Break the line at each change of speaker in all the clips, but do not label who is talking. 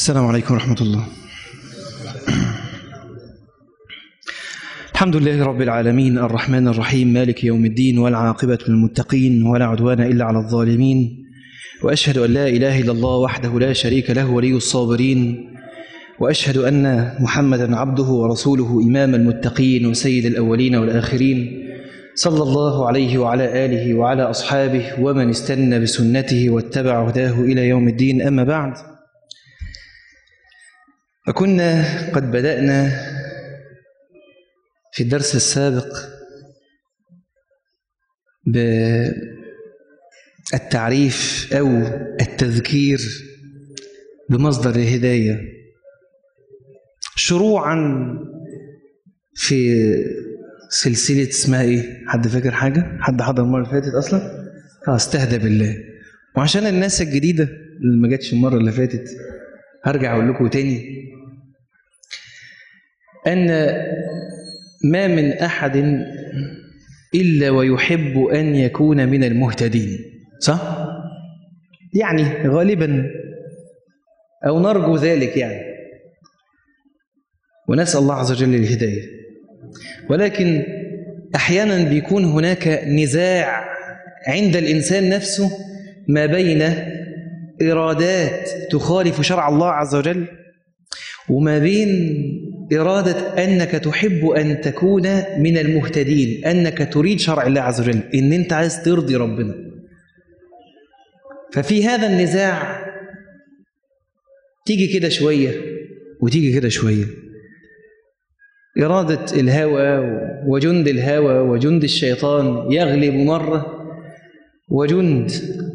السلام عليكم ورحمة الله الحمد لله رب العالمين الرحمن الرحيم مالك يوم الدين والعاقبة للمتقين ولا عدوان إلا على الظالمين وأشهد أن لا إله إلا الله وحده لا شريك له ولي الصابرين وأشهد أن محمدا عبده ورسوله إمام المتقين وسيد الأولين والآخرين صلى الله عليه وعلى آله وعلى أصحابه ومن استنى بسنته واتبع هداه إلى يوم الدين أما بعد فكنا قد بدأنا في الدرس السابق بالتعريف أو التذكير بمصدر الهداية شروعا في سلسلة اسمها ايه؟ حد فاكر حاجة؟ حد حضر المرة اللي فاتت أصلا؟ اه استهدى بالله وعشان الناس الجديدة اللي ما جاتش المرة اللي فاتت هرجع أقول لكم تاني أن ما من أحد إلا ويحب أن يكون من المهتدين صح؟ يعني غالبا أو نرجو ذلك يعني ونسأل الله عز وجل الهداية ولكن أحيانا بيكون هناك نزاع عند الإنسان نفسه ما بين إرادات تخالف شرع الله عز وجل وما بين إرادة أنك تحب أن تكون من المهتدين أنك تريد شرع الله عز وجل إن أنت عايز ترضي ربنا ففي هذا النزاع تيجي كده شوية وتيجي كده شوية إرادة الهوى وجند الهوى وجند الشيطان يغلب مرة وجند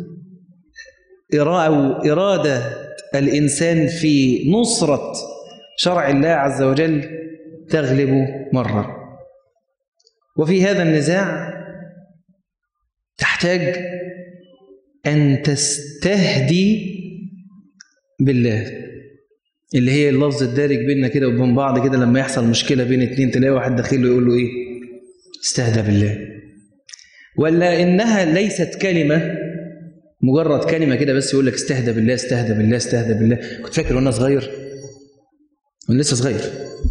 إرادة الإنسان في نصرة شرع الله عز وجل تغلب مرة وفي هذا النزاع تحتاج أن تستهدي بالله اللي هي اللفظ الدارج بيننا كده وبين بعض كده لما يحصل مشكلة بين اتنين تلاقي واحد داخل له يقول له إيه استهدى بالله ولا إنها ليست كلمة مجرد كلمة كده بس يقول لك استهدى بالله استهدى بالله استهدى بالله كنت فاكر وانا صغير وانا لسه صغير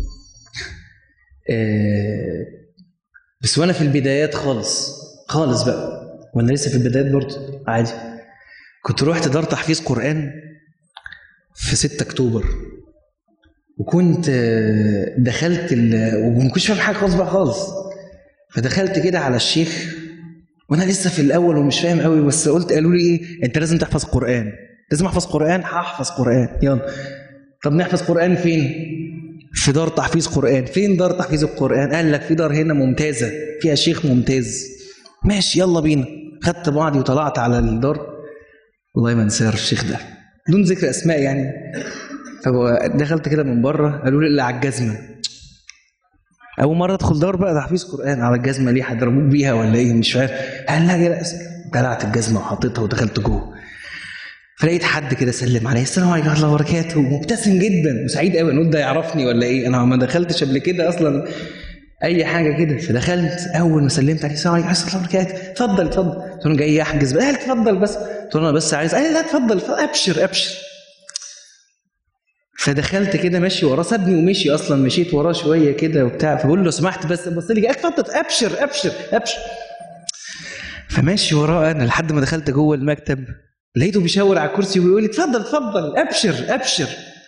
آه بس وانا في البدايات خالص خالص بقى وانا لسه في البدايات برضه عادي كنت رحت دار تحفيظ قرآن في 6 اكتوبر وكنت دخلت وما كنتش فاهم حاجه خالص بقى خالص فدخلت كده على الشيخ وانا لسه في الاول ومش فاهم قوي بس قلت قالوا لي ايه انت لازم تحفظ قران لازم احفظ قران هحفظ قران يلا طب نحفظ قران فين في دار تحفيظ قران فين دار تحفيظ القران قال لك في دار هنا ممتازه فيها شيخ ممتاز ماشي يلا بينا خدت بعضي وطلعت على الدار والله ما انساه الشيخ ده بدون ذكر اسماء يعني فدخلت كده من بره قالوا لي اللي على الجزمه اول مره ادخل دار بقى تحفيظ قران على الجزمه ليه هيضربوك بيها ولا ايه مش عارف قال لا لا قلعت الجزمه وحطيتها ودخلت جوه فلقيت حد كده سلم عليه السلام عليكم ورحمه الله وبركاته مبتسم جدا وسعيد قوي انه ده يعرفني ولا ايه انا ما دخلتش قبل كده اصلا اي حاجه كده فدخلت اول ما سلمت عليه السلام عليكم ورحمه الله وبركاته اتفضل اتفضل قلت له جاي احجز قال اتفضل بس قلت له انا بس عايز قال لا اتفضل ابشر ابشر فدخلت كده ماشي وراه سابني ومشي اصلا مشيت وراه شويه كده وبتاع فبقول له سمحت بس بص لي اتفضل ابشر ابشر ابشر فماشي وراه انا لحد ما دخلت جوه المكتب لقيته بيشاور على الكرسي ويقول لي اتفضل اتفضل ابشر ابشر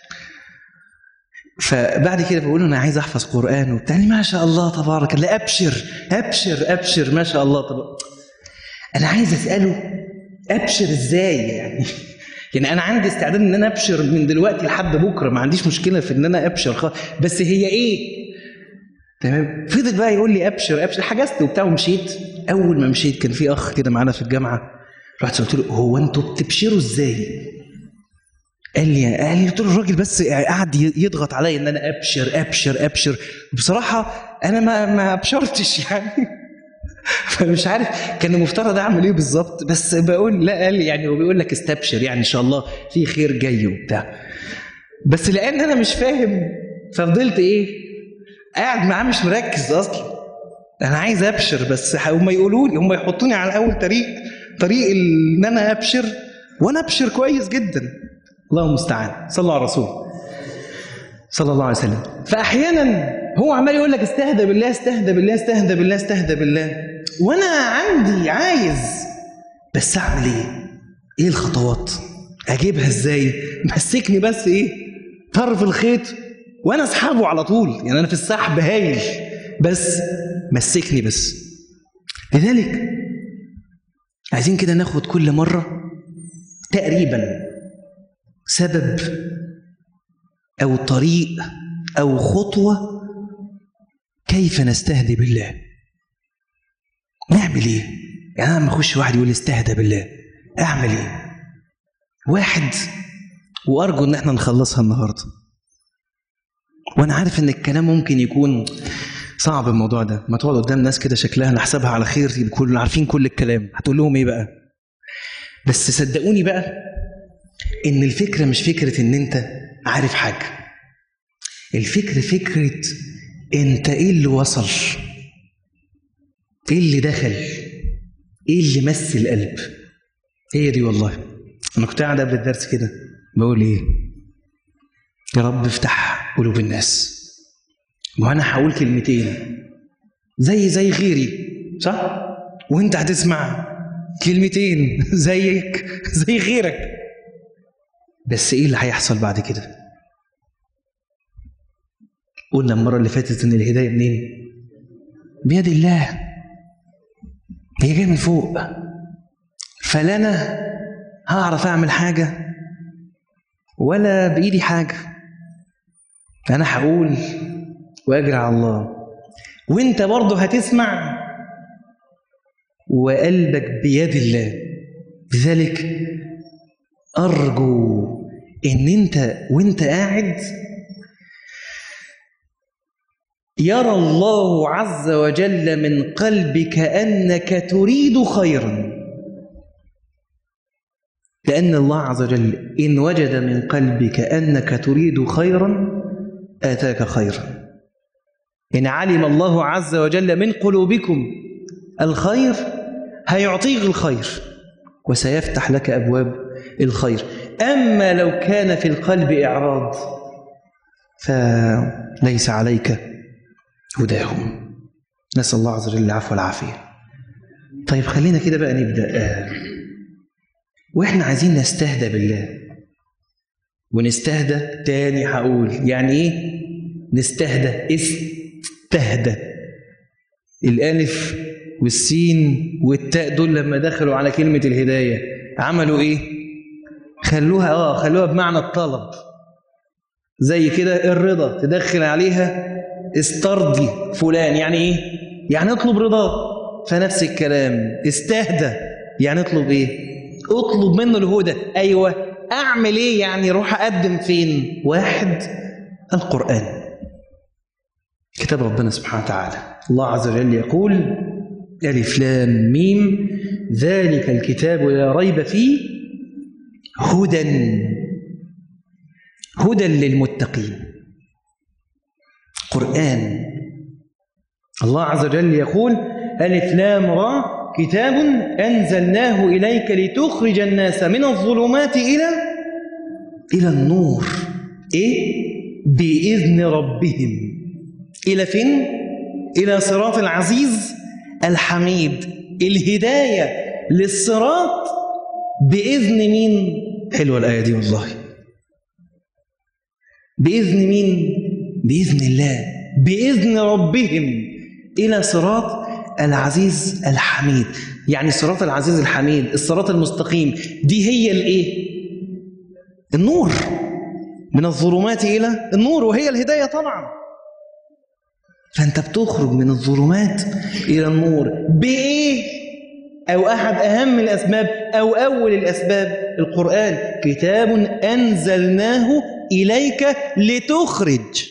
فبعد كده بقول له انا عايز احفظ قران وبتاع ما شاء الله تبارك الله ابشر ابشر ابشر ما شاء الله تبارك انا عايز اساله ابشر ازاي يعني يعني انا عندي استعداد ان انا ابشر من دلوقتي لحد بكره ما عنديش مشكله في ان انا ابشر خالص بس هي ايه تمام فضل بقى يقول لي ابشر ابشر حجزت وبتاع ومشيت اول ما مشيت كان في اخ كده معانا في الجامعه رحت قلت له هو انتوا بتبشروا ازاي قال لي قال لي قلت له الراجل بس قعد يضغط عليا ان انا ابشر ابشر ابشر بصراحه انا ما ما ابشرتش يعني فمش عارف كان المفترض اعمل ايه بالظبط بس بقول لا قال يعني هو بيقول لك استبشر يعني ان شاء الله في خير جاي وبتاع بس لان انا مش فاهم ففضلت ايه قاعد معاه مش مركز اصلا انا عايز ابشر بس هم يقولوا لي هم يحطوني على اول طريق طريق ان انا ابشر وانا ابشر كويس جدا الله المستعان صلوا على الرسول صلى الله عليه وسلم فاحيانا هو عمال يقول لك استهدى بالله استهدى بالله استهدى بالله استهدى بالله وانا عندي عايز بس اعمل ايه ايه الخطوات اجيبها ازاي مسكني بس ايه طرف الخيط وانا اسحبه على طول يعني انا في السحب هايل بس مسكني بس لذلك عايزين كده ناخد كل مره تقريبا سبب او طريق او خطوه كيف نستهدي بالله نعمل ايه يعني انا لما اخش واحد يقول لي استهدى بالله اعمل ايه واحد وارجو ان احنا نخلصها النهارده وانا عارف ان الكلام ممكن يكون صعب الموضوع ده ما تقعد قدام ناس كده شكلها نحسبها على خير يكونوا عارفين كل الكلام هتقول لهم ايه بقى بس صدقوني بقى ان الفكره مش فكره ان انت عارف حاجه الفكره فكره انت ايه اللي وصل ايه اللي دخل ايه اللي مس القلب هي دي والله انا كنت قاعد قبل الدرس كده بقول ايه يا رب افتح قلوب الناس وانا هقول كلمتين زي زي غيري صح وانت هتسمع كلمتين زيك زي غيرك بس ايه اللي هيحصل بعد كده قلنا المره اللي فاتت ان الهدايه منين بيد الله هي جايه من فوق فلا انا هعرف اعمل حاجه ولا بايدي حاجه انا هقول واجري على الله وانت برضه هتسمع وقلبك بيد الله لذلك ارجو ان انت وانت قاعد يرى الله عز وجل من قلبك انك تريد خيرا لان الله عز وجل ان وجد من قلبك انك تريد خيرا اتاك خيرا ان علم الله عز وجل من قلوبكم الخير هيعطيك الخير وسيفتح لك ابواب الخير اما لو كان في القلب اعراض فليس عليك هداهم نسال الله عز وجل العفو والعافيه طيب خلينا كده بقى نبدا آه. واحنا عايزين نستهدى بالله ونستهدى تاني هقول يعني ايه نستهدى استهدى الالف والسين والتاء دول لما دخلوا على كلمه الهدايه عملوا ايه خلوها اه خلوها بمعنى الطلب زي كده الرضا تدخل عليها استرضي فلان يعني ايه يعني اطلب رضاه فنفس الكلام استهدى يعني اطلب ايه اطلب منه الهدى ايوه اعمل ايه يعني روح اقدم فين واحد القران كتاب ربنا سبحانه وتعالى الله عز وجل يقول الف لام ميم ذلك الكتاب لا ريب فيه هدى هدى للمتقين قرآن الله عز وجل يقول ألف لام را كتاب أنزلناه إليك لتخرج الناس من الظلمات إلى إلى النور إيه؟ بإذن ربهم إلى فين؟ إلى صراط العزيز الحميد الهداية للصراط بإذن مين؟ حلوة الآية دي والله بإذن مين؟ بإذن الله بإذن ربهم إلى صراط العزيز الحميد يعني صراط العزيز الحميد الصراط المستقيم دي هي الإيه؟ النور من الظلمات إلى النور وهي الهداية طبعا فأنت بتخرج من الظلمات إلى النور بإيه؟ أو أحد أهم الأسباب أو أول الأسباب القرآن كتاب أنزلناه إليك لتخرج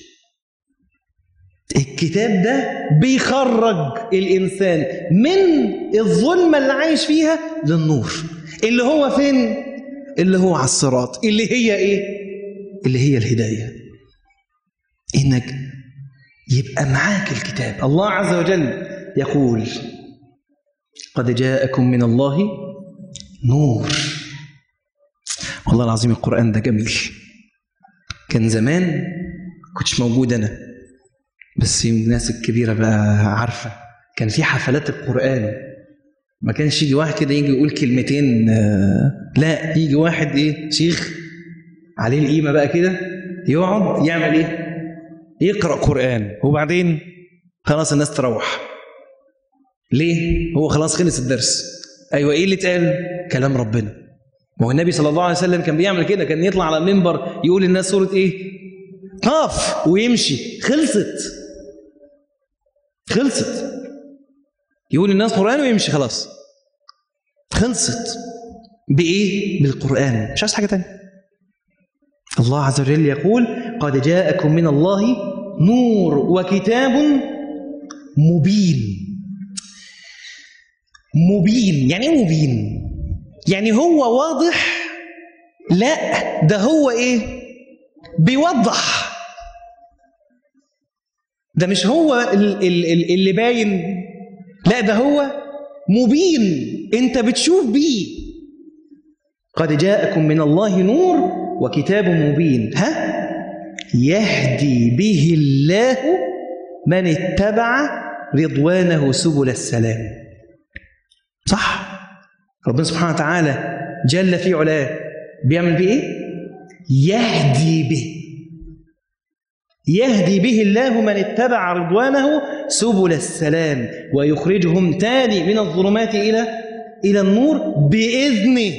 الكتاب ده بيخرج الإنسان من الظلمة اللي عايش فيها للنور اللي هو فين؟ اللي هو على الصراط اللي هي إيه؟ اللي هي الهداية إنك يبقى معاك الكتاب الله عز وجل يقول قد جاءكم من الله نور والله العظيم القرآن ده جميل كان زمان كنتش موجود أنا بس الناس الكبيرة بقى عارفة كان في حفلات القرآن ما كانش يجي واحد كده يجي يقول كلمتين آه، لا يجي واحد ايه شيخ عليه القيمة بقى كده يقعد يعمل ايه يقرأ قرآن وبعدين خلاص الناس تروح ليه هو خلاص خلص الدرس ايوه ايه اللي اتقال كلام ربنا ما هو النبي صلى الله عليه وسلم كان بيعمل كده كان يطلع على المنبر يقول للناس سورة ايه قاف ويمشي خلصت خلصت يقول للناس قرآن ويمشي خلاص خلصت بإيه؟ بالقرآن مش عايز حاجة تانية الله عز وجل يقول قد جاءكم من الله نور وكتاب مبين مبين يعني ايه مبين يعني هو واضح لا ده هو ايه بيوضح ده مش هو ال- ال- ال- اللي باين لا ده هو مبين انت بتشوف بيه قد جاءكم من الله نور وكتاب مبين ها يهدي به الله من اتبع رضوانه سبل السلام صح ربنا سبحانه وتعالى جل في علاه بيعمل بيه ايه يهدي به يهدي به الله من اتبع رضوانه سبل السلام ويخرجهم تاني من الظلمات الى الى النور باذنه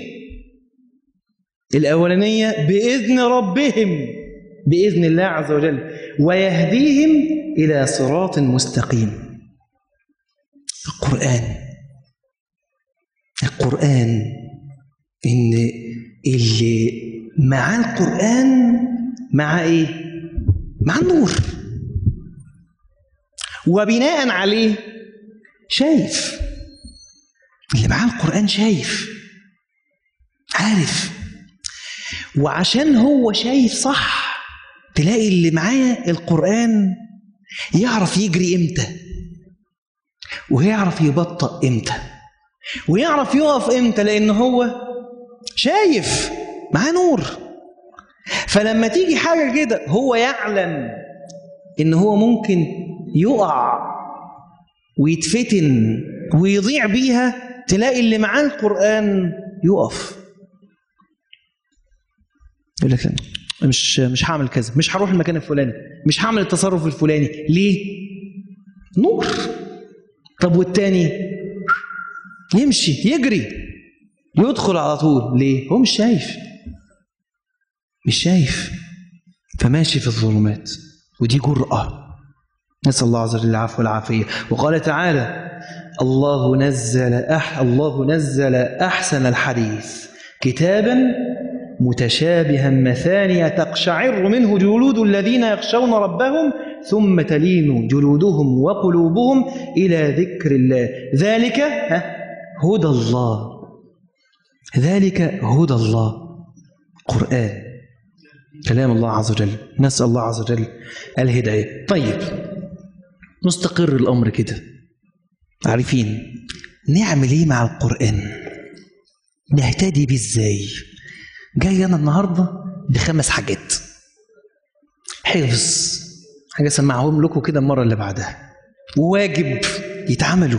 الاولانيه باذن ربهم باذن الله عز وجل ويهديهم الى صراط مستقيم القران القران ان اللي مع القران مع ايه مع النور وبناء عليه شايف اللي معاه القرآن شايف عارف وعشان هو شايف صح تلاقي اللي معاه القرآن يعرف يجري امتى ويعرف يبطأ امتى ويعرف يقف امتى لان هو شايف معاه نور فلما تيجي حاجة كده هو يعلم إن هو ممكن يقع ويتفتن ويضيع بيها تلاقي اللي معاه القرآن يقف يقول لك لا، مش مش هعمل كذا مش هروح المكان الفلاني مش هعمل التصرف الفلاني ليه؟ نور طب والتاني يمشي يجري يدخل على طول ليه؟ هو مش شايف مش شايف فماشي في الظلمات ودي جرأة نسأل الله عز وجل العفو والعافية وقال تعالى الله نزل أح الله نزل أحسن الحديث كتابا متشابها مثانية تقشعر منه جلود الذين يخشون ربهم ثم تلين جلودهم وقلوبهم إلى ذكر الله ذلك ها، هدى الله ذلك هدى الله قرآن كلام الله عز وجل نسأل الله عز وجل الهداية طيب مستقر الأمر كده عارفين نعمل ايه مع القرآن نهتدي بيه ازاي جاي انا النهارده بخمس حاجات حفظ حاجه اسمعهم لكم كده المره اللي بعدها وواجب يتعملوا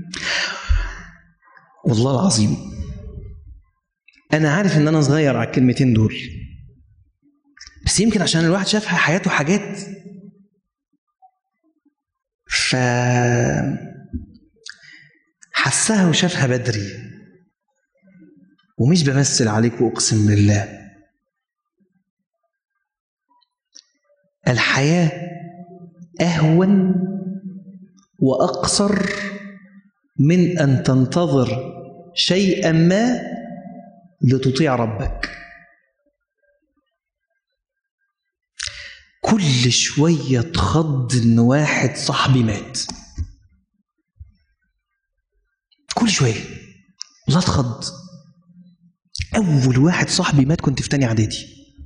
والله العظيم انا عارف ان انا صغير على الكلمتين دول بس يمكن عشان الواحد شاف في حياته حاجات ف حسها وشافها بدري ومش بمثل عليكم اقسم بالله الحياه اهون واقصر من ان تنتظر شيئا ما لتطيع ربك كل شويه تخض ان واحد صاحبي مات كل شويه لا تخض اول واحد صاحبي مات كنت في تاني اعدادي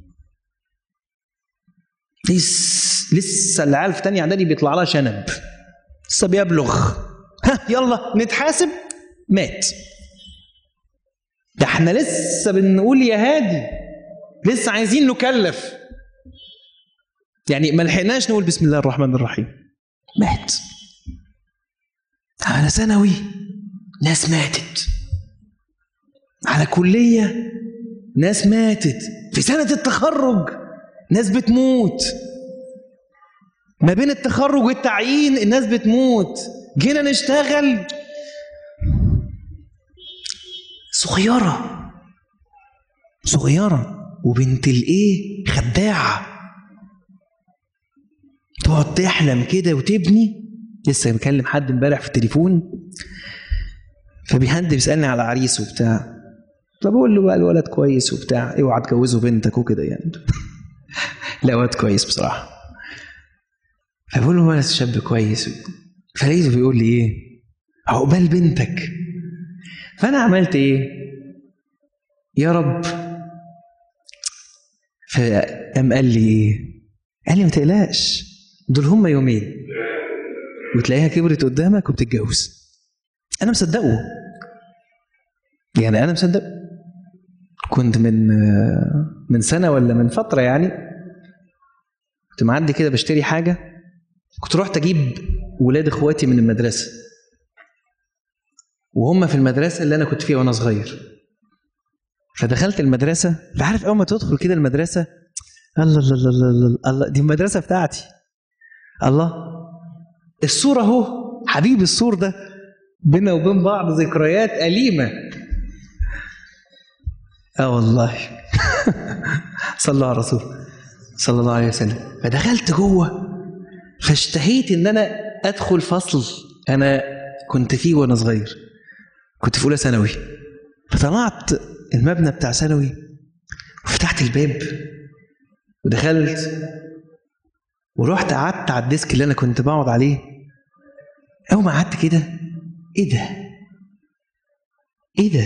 لسه لسه العيال في تاني اعدادي بيطلع لها شنب لسه بيبلغ ها يلا نتحاسب مات ده احنا لسه بنقول يا هادي لسه عايزين نكلف يعني ما لحقناش نقول بسم الله الرحمن الرحيم مات على ثانوي ناس ماتت على كلية ناس ماتت في سنة التخرج ناس بتموت ما بين التخرج والتعيين الناس بتموت جينا نشتغل صغيرة صغيرة وبنت الايه خداعة تقعد تحلم كده وتبني لسه مكلم حد امبارح في التليفون فبيهند بيسألني على عريس وبتاع فبقول له بقى الولد كويس وبتاع اوعى تجوزه بنتك وكده يعني لا ولد كويس بصراحة فبقول له ولد شاب كويس فلقيته بيقول لي ايه عقبال بنتك فانا عملت ايه يا رب فقام قال لي ايه قال لي ما تقلقش دول هم يومين وتلاقيها كبرت قدامك وبتتجوز انا مصدقه يعني انا مصدق كنت من من سنه ولا من فتره يعني كنت معدي كده بشتري حاجه كنت رحت اجيب ولاد اخواتي من المدرسه وهم في المدرسه اللي انا كنت فيها وانا صغير فدخلت المدرسه فعارف اول ما تدخل كده المدرسه الله الله الله الله, الله, الله دي المدرسه بتاعتي الله السور اهو حبيبي السور ده بينا وبين بعض ذكريات أليمة اه والله صلى على الرسول صلى الله عليه وسلم فدخلت جوه فاشتهيت ان انا ادخل فصل انا كنت فيه وانا صغير كنت في اولى ثانوي فطلعت المبنى بتاع ثانوي وفتحت الباب ودخلت ورحت قعدت على الديسك اللي انا كنت بقعد عليه اول ما قعدت كده ايه ده ايه ده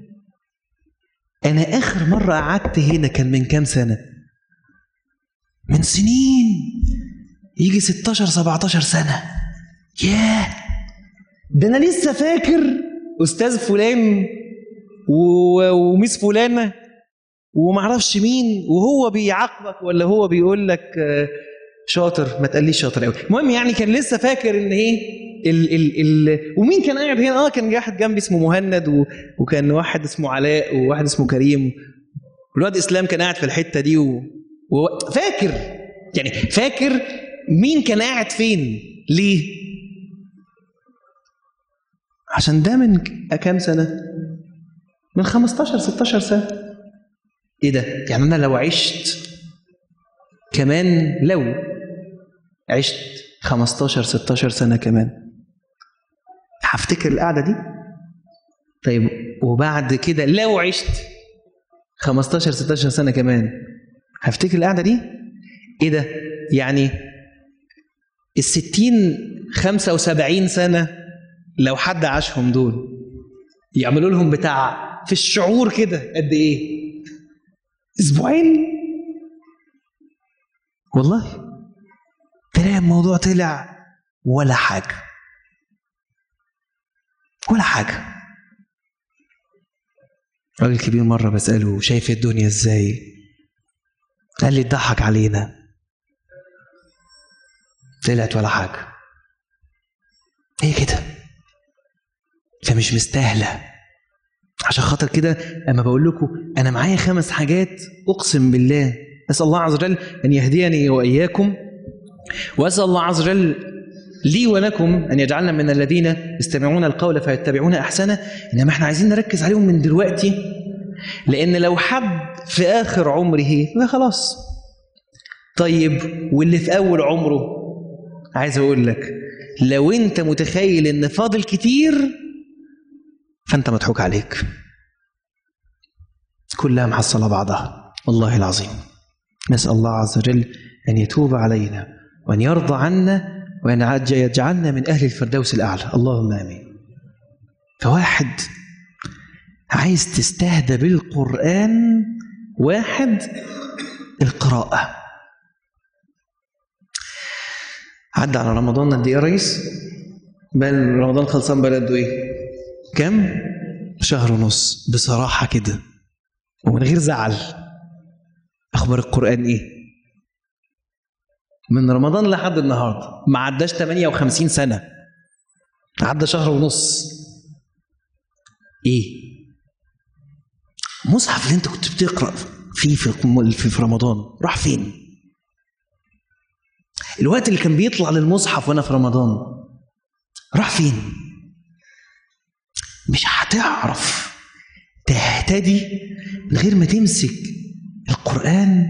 انا اخر مره قعدت هنا كان من كام سنه من سنين يجي 16 17 سنه ياه ده انا لسه فاكر استاذ فلان وميس فلانه ومعرفش مين وهو بيعاقبك ولا هو بيقول لك شاطر ما تقليش شاطر قوي المهم يعني كان لسه فاكر ان ايه ال ال ال ومين كان قاعد هنا اه كان واحد جنبي اسمه مهند و... وكان واحد اسمه علاء وواحد اسمه كريم والواد اسلام كان قاعد في الحته دي و... و... فاكر يعني فاكر مين كان قاعد فين ليه عشان ده من كام سنه من 15 16 سنه ايه ده يعني انا لو عشت كمان لو عشت 15 16 سنه كمان هفتكر القعده دي طيب وبعد كده لو عشت 15 16 سنه كمان هفتكر القعده دي ايه ده يعني ال 60 75 سنه لو حد عاشهم دول يعملوا لهم بتاع في الشعور كده قد ايه اسبوعين والله تلاقي الموضوع طلع ولا حاجه ولا حاجه راجل كبير مره بساله شايف الدنيا ازاي قال لي اتضحك علينا طلعت ولا حاجه هي كده فمش مستاهله عشان خاطر كده اما بقول لكم انا معايا خمس حاجات اقسم بالله اسال الله عز وجل ان يهديني واياكم واسال الله عز وجل لي ولكم ان يجعلنا من الذين يستمعون القول فيتبعون احسنه انما احنا عايزين نركز عليهم من دلوقتي لان لو حد في اخر عمره لا خلاص طيب واللي في اول عمره عايز اقول لك لو انت متخيل ان فاضل كتير فانت مضحوك عليك كلها محصله بعضها والله العظيم نسال الله عز وجل ان يتوب علينا وان يرضى عنا وان يجعلنا من اهل الفردوس الاعلى اللهم امين فواحد عايز تستهدى بالقران واحد القراءه عدى على رمضان قد ايه يا ريس؟ بقى رمضان خلصان بقى قد ايه؟ كام؟ شهر ونص بصراحة كده ومن غير زعل اخبار القران ايه من رمضان لحد النهارده ما عداش 58 سنه عدى شهر ونص ايه مصحف اللي انت كنت بتقرا فيه في في, في رمضان راح فين الوقت اللي كان بيطلع للمصحف وانا في رمضان راح فين مش هتعرف تهتدي من غير ما تمسك القرآن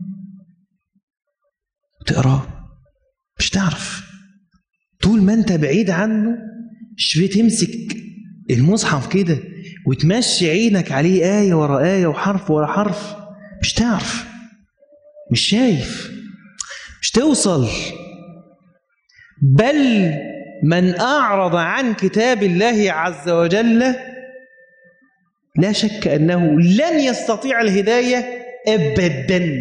وتقراه مش تعرف طول ما انت بعيد عنه مش بتمسك المصحف كده وتمشي عينك عليه آية ورا آية وحرف ورا حرف مش تعرف مش شايف مش توصل بل من أعرض عن كتاب الله عز وجل لا شك أنه لن يستطيع الهداية أبدا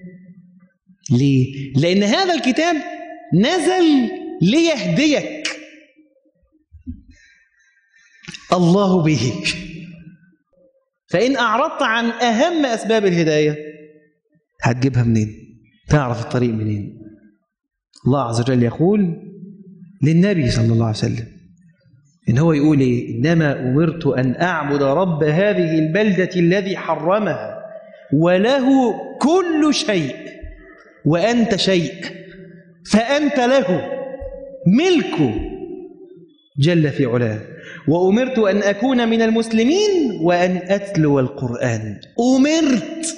ليه؟ لأن هذا الكتاب نزل ليهديك الله به فإن أعرضت عن أهم أسباب الهداية هتجيبها منين؟ تعرف الطريق منين؟ الله عز وجل يقول للنبي صلى الله عليه وسلم إن هو يقول إيه؟ إنما أمرت أن أعبد رب هذه البلدة الذي حرمها وله كل شيء وأنت شيء فأنت له ملكه جل في علاه وأمرت أن أكون من المسلمين وأن أتلو القرآن أمرت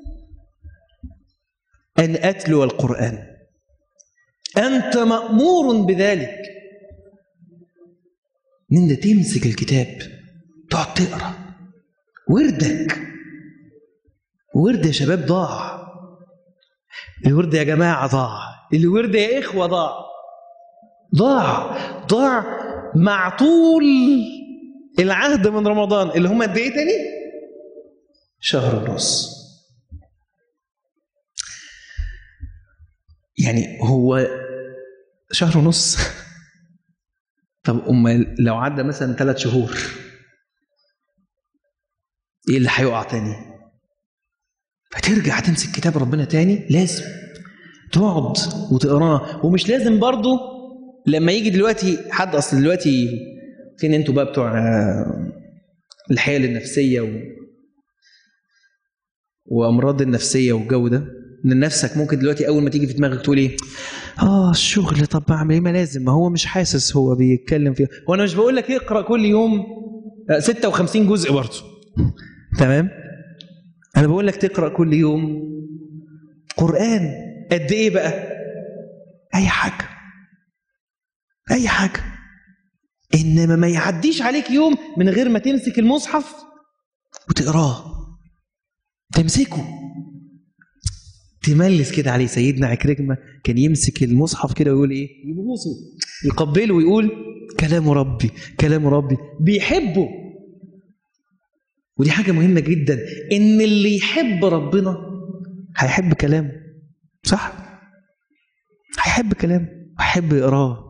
أن أتلو القرآن أنت مأمور بذلك إن أنت تمسك الكتاب تقعد تقرأ وردك ورد يا شباب ضاع الورد يا جماعة ضاع الورد يا إخوة ضاع ضاع ضاع مع طول العهد من رمضان اللي هم قد ايه تاني؟ شهر ونص يعني هو شهر ونص طب امال لو عدى مثلا ثلاث شهور ايه اللي هيقع تاني؟ فترجع تمسك كتاب ربنا تاني لازم تقعد وتقراه ومش لازم برضه لما يجي دلوقتي حد اصل دلوقتي فين انتوا بقى بتوع الحيل النفسيه و... وامراض النفسيه والجو ده ان نفسك ممكن دلوقتي اول ما تيجي في دماغك تقول ايه اه الشغل طب بعمل ايه ما لازم ما هو مش حاسس هو بيتكلم فيه هو انا مش بقول لك اقرا كل يوم 56 جزء برضه تمام انا بقول لك تقرا كل يوم قران قد ايه بقى اي حاجه اي حاجه انما ما يعديش عليك يوم من غير ما تمسك المصحف وتقراه تمسكه تملس كده عليه سيدنا عكرمه كان يمسك المصحف كده ويقول ايه يبوسه يقبله ويقول كلام ربي كلام ربي بيحبه ودي حاجه مهمه جدا ان اللي يحب ربنا هيحب كلامه صح هيحب كلامه وهيحب يقراه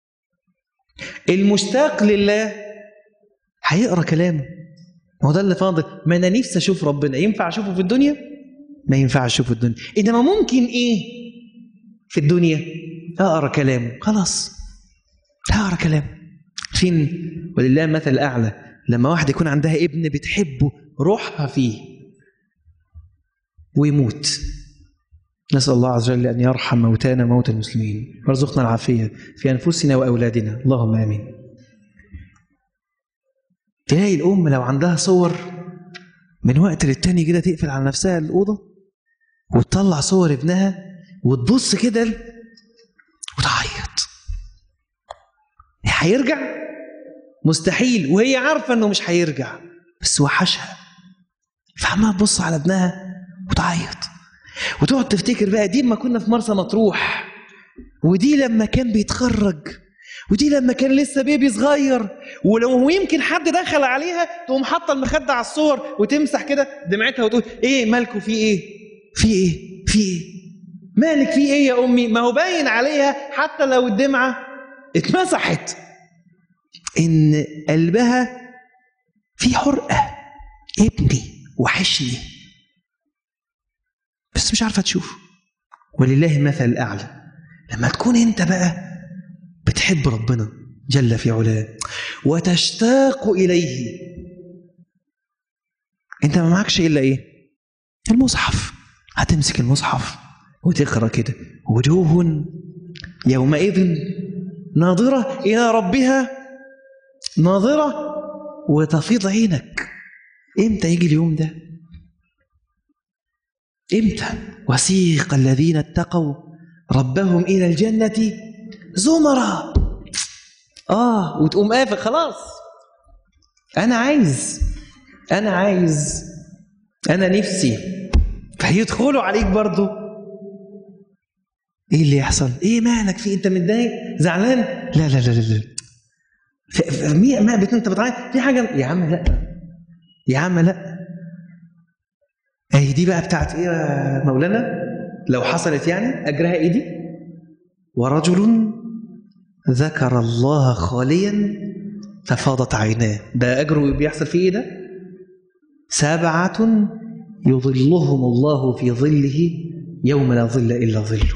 المشتاق لله هيقرا كلامه هو ده اللي فاضل ما انا نفسي اشوف ربنا ينفع اشوفه في الدنيا ما ينفعش اشوفه في الدنيا انما ممكن ايه في الدنيا اقرا كلامه خلاص هقرا كلامه فين ولله المثل الاعلى لما واحده يكون عندها ابن بتحبه روحها فيه ويموت نسأل الله عز وجل أن يرحم موتانا موتى المسلمين وارزقنا العافية في أنفسنا وأولادنا اللهم آمين تلاقي الأم لو عندها صور من وقت للتاني كده تقفل على نفسها الأوضة وتطلع صور ابنها وتبص كده وتعيط هيرجع مستحيل وهي عارفة انه مش هيرجع بس وحشها فعمالة تبص على ابنها وتعيط وتقعد تفتكر بقى دي لما كنا في مرسى مطروح ودي لما كان بيتخرج ودي لما كان لسه بيبي صغير ولو يمكن حد دخل عليها تقوم حاطه المخده على الصور وتمسح كده دمعتها وتقول ايه مالكوا في ايه في ايه في ايه مالك في ايه يا امي ما هو باين عليها حتى لو الدمعه اتمسحت ان قلبها في حرقه ابني وحشني بس مش عارفه تشوفه ولله المثل الاعلى لما تكون انت بقى بتحب ربنا جل في علاه وتشتاق اليه انت ما معكش الا ايه المصحف هتمسك المصحف وتقرا كده وجوه يومئذ ناظره الى ربها ناظره وتفيض عينك امتى يجي اليوم ده امتى وسيق الذين اتقوا ربهم الى الجنه زمرا اه وتقوم قافل خلاص انا عايز انا عايز انا نفسي فيدخلوا عليك برضو ايه اللي يحصل ايه مالك في انت متضايق زعلان لا لا لا لا, لا. في- في- مي- ما بت- انت بتعيط في حاجه يا عم لا يا عم لا اهي دي بقى بتاعت ايه يا مولانا لو حصلت يعني اجرها ايه دي ورجل ذكر الله خاليا ففاضت عيناه ده اجره بيحصل فيه ايه ده سبعه يظلهم الله في ظله يوم لا ظل الا ظله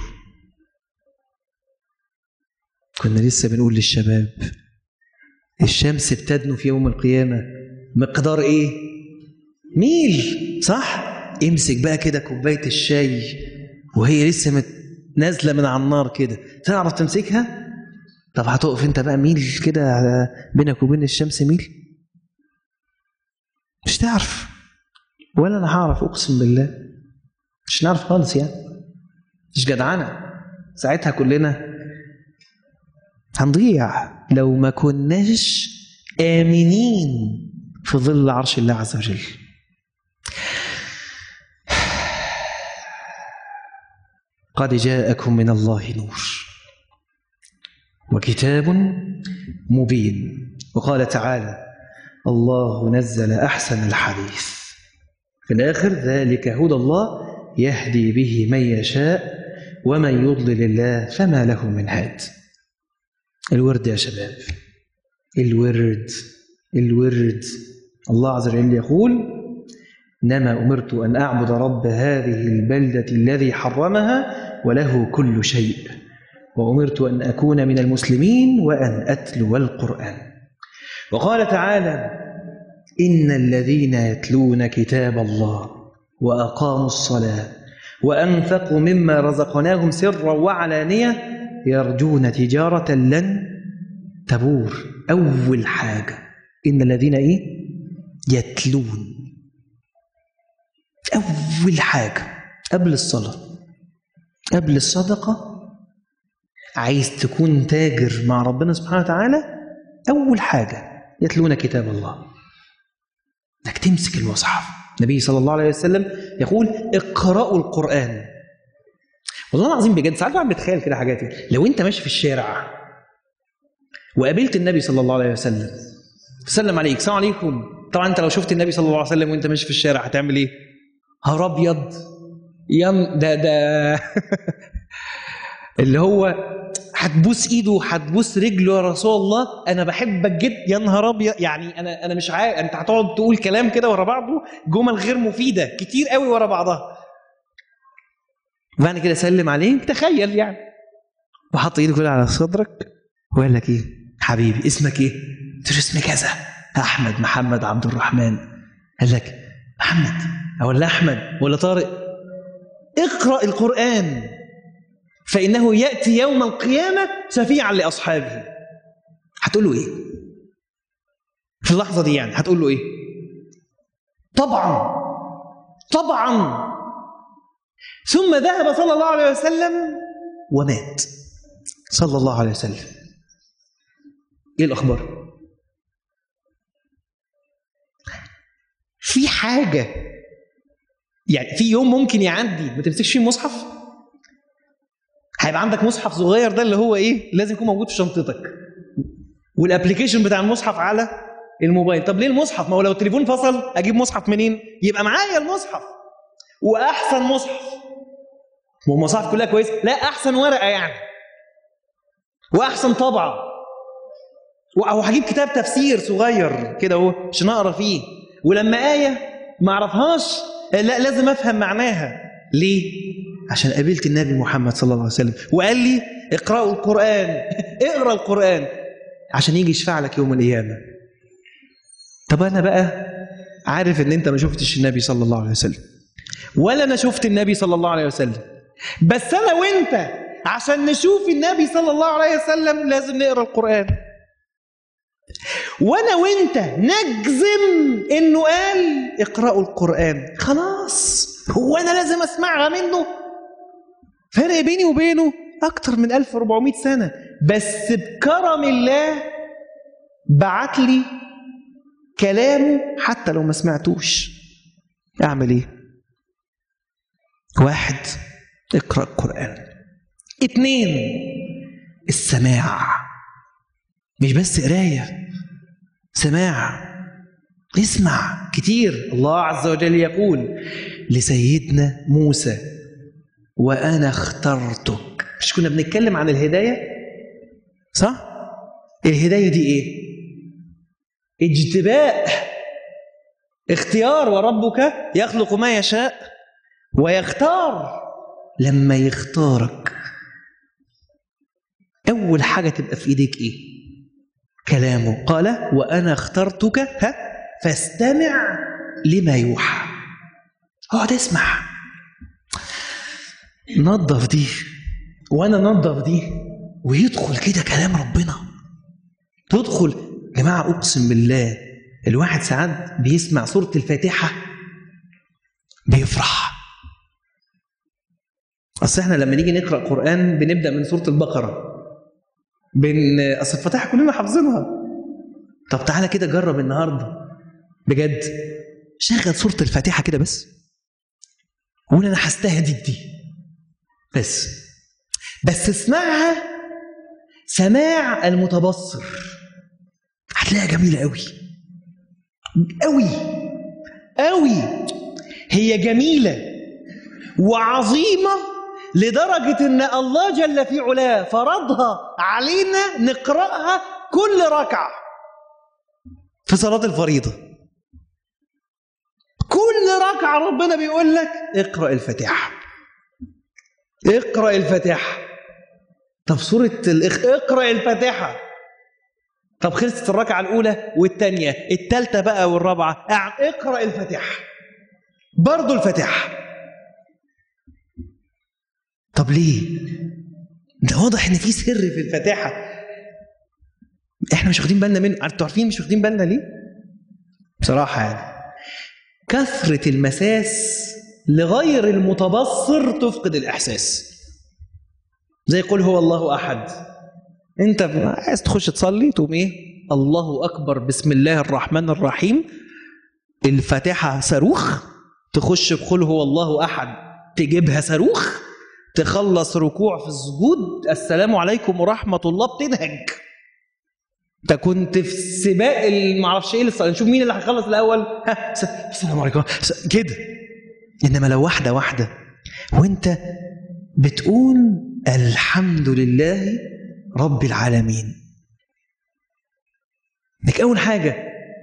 كنا لسه بنقول للشباب الشمس بتدنو في يوم القيامة مقدار ايه ميل صح امسك بقى كده كوباية الشاي وهي لسه مت... نازلة من على النار كده تعرف تمسكها طب هتقف انت بقى ميل كده على بينك وبين الشمس ميل مش تعرف ولا انا هعرف اقسم بالله مش نعرف خالص يعني مش جدعانه ساعتها كلنا هنضيع لو ما كناش آمنين في ظل عرش الله عز وجل قد جاءكم من الله نور وكتاب مبين وقال تعالى الله نزل أحسن الحديث في الآخر ذلك هدى الله يهدي به من يشاء ومن يضلل الله فما له من هاد الورد يا شباب الورد الورد الله عز وجل يقول انما امرت ان اعبد رب هذه البلده الذي حرمها وله كل شيء وامرت ان اكون من المسلمين وان اتلو القران وقال تعالى ان الذين يتلون كتاب الله واقاموا الصلاه وانفقوا مما رزقناهم سرا وعلانيه يرجون تجارة لن تبور أول حاجة إن الذين إيه يتلون أول حاجة قبل الصلاة قبل الصدقة عايز تكون تاجر مع ربنا سبحانه وتعالى أول حاجة يتلون كتاب الله انك تمسك المصحف النبي صلى الله عليه وسلم يقول اقرأوا القرآن والله العظيم بجد ساعات بعمل بتخيل كده حاجات لو انت ماشي في الشارع وقابلت النبي صلى الله عليه وسلم سلم عليك السلام عليكم طبعا انت لو شفت النبي صلى الله عليه وسلم وانت ماشي في الشارع هتعمل ايه؟ هر ابيض يم ده ده اللي هو هتبوس ايده وهتبوس رجله يا رسول الله انا بحبك جدا يا نهار ابيض يعني انا انا مش عارف انت هتقعد تقول كلام كده ورا بعضه جمل غير مفيده كتير قوي ورا بعضها بعد كده سلم عليك تخيل يعني وحط ايده كده على صدرك وقال لك ايه حبيبي اسمك ايه قلت له اسمي كذا احمد محمد عبد الرحمن قال لك محمد ولا احمد ولا طارق اقرا القران فانه ياتي يوم القيامه شفيعا لاصحابه هتقول له ايه في اللحظه دي يعني هتقول له ايه طبعا طبعا ثم ذهب صلى الله عليه وسلم ومات صلى الله عليه وسلم ايه الاخبار في حاجه يعني في يوم ممكن يعدي ما تمسكش فيه مصحف هيبقى عندك مصحف صغير ده اللي هو ايه لازم يكون موجود في شنطتك والابلكيشن بتاع المصحف على الموبايل طب ليه المصحف ما هو لو التليفون فصل اجيب مصحف منين يبقى معايا المصحف واحسن مصحف ما هو المصاحف كلها كويسه لا احسن ورقه يعني واحسن طبعه او هجيب كتاب تفسير صغير كده اهو عشان اقرا فيه ولما ايه ما اعرفهاش لا لازم افهم معناها ليه عشان قابلت النبي محمد صلى الله عليه وسلم وقال لي اقرأوا القرآن اقرأ القرآن عشان يجي يشفع لك يوم القيامة طب أنا بقى عارف إن أنت ما شفتش النبي صلى الله عليه وسلم ولا أنا شفت النبي صلى الله عليه وسلم بس أنا وأنت عشان نشوف النبي صلى الله عليه وسلم لازم نقرأ القرآن وانا وانت نجزم انه قال اقرأوا القرآن خلاص هو انا لازم اسمعها منه فرق بيني وبينه اكتر من 1400 سنة بس بكرم الله بعت لي كلامه حتى لو ما سمعتوش اعمل ايه واحد اقرأ القرآن اتنين السماع مش بس قرايه سماع اسمع كتير الله عز وجل يقول لسيدنا موسى وانا اخترتك مش كنا بنتكلم عن الهدايه صح الهدايه دي ايه اجتباء اختيار وربك يخلق ما يشاء ويختار لما يختارك اول حاجه تبقى في ايديك ايه كلامه قال وأنا اخترتك ها فاستمع لما يوحى اقعد اسمع نظف دي وانا نظف دي ويدخل كده كلام ربنا تدخل يا جماعه اقسم بالله الواحد ساعات بيسمع سوره الفاتحه بيفرح اصل احنا لما نيجي نقرا قران بنبدا من سوره البقره بين اصل الفاتحه كلنا حافظينها طب تعالى كده جرب النهارده بجد شغل سوره الفاتحه كده بس وقول انا هستهدف دي بس بس اسمعها سماع المتبصر هتلاقيها جميله قوي قوي قوي هي جميله وعظيمه لدرجة إن الله جل في علاه فرضها علينا نقرأها كل ركعة في صلاة الفريضة كل ركعة ربنا بيقول لك اقرأ الفاتحة اقرأ الفاتحة طب سورة الإخ... اقرأ الفاتحة طب خلصت الركعة الأولى والثانية الثالثة بقى والرابعة اقرأ الفاتحة برضو الفاتحة طب ليه؟ ده واضح ان في سر في الفاتحه احنا مش واخدين بالنا منه انتوا عارفين مش واخدين بالنا ليه؟ بصراحه يعني كثره المساس لغير المتبصر تفقد الاحساس زي قل هو الله احد انت عايز تخش تصلي تقوم ايه الله اكبر بسم الله الرحمن الرحيم الفاتحه صاروخ تخش بقول هو الله احد تجيبها صاروخ تخلص ركوع في السجود السلام عليكم ورحمة الله بتنهج انت كنت في سباق المعرفش ايه لسه نشوف مين اللي هيخلص الاول ها السلام عليكم كده انما لو واحده واحده وانت بتقول الحمد لله رب العالمين انك اول حاجه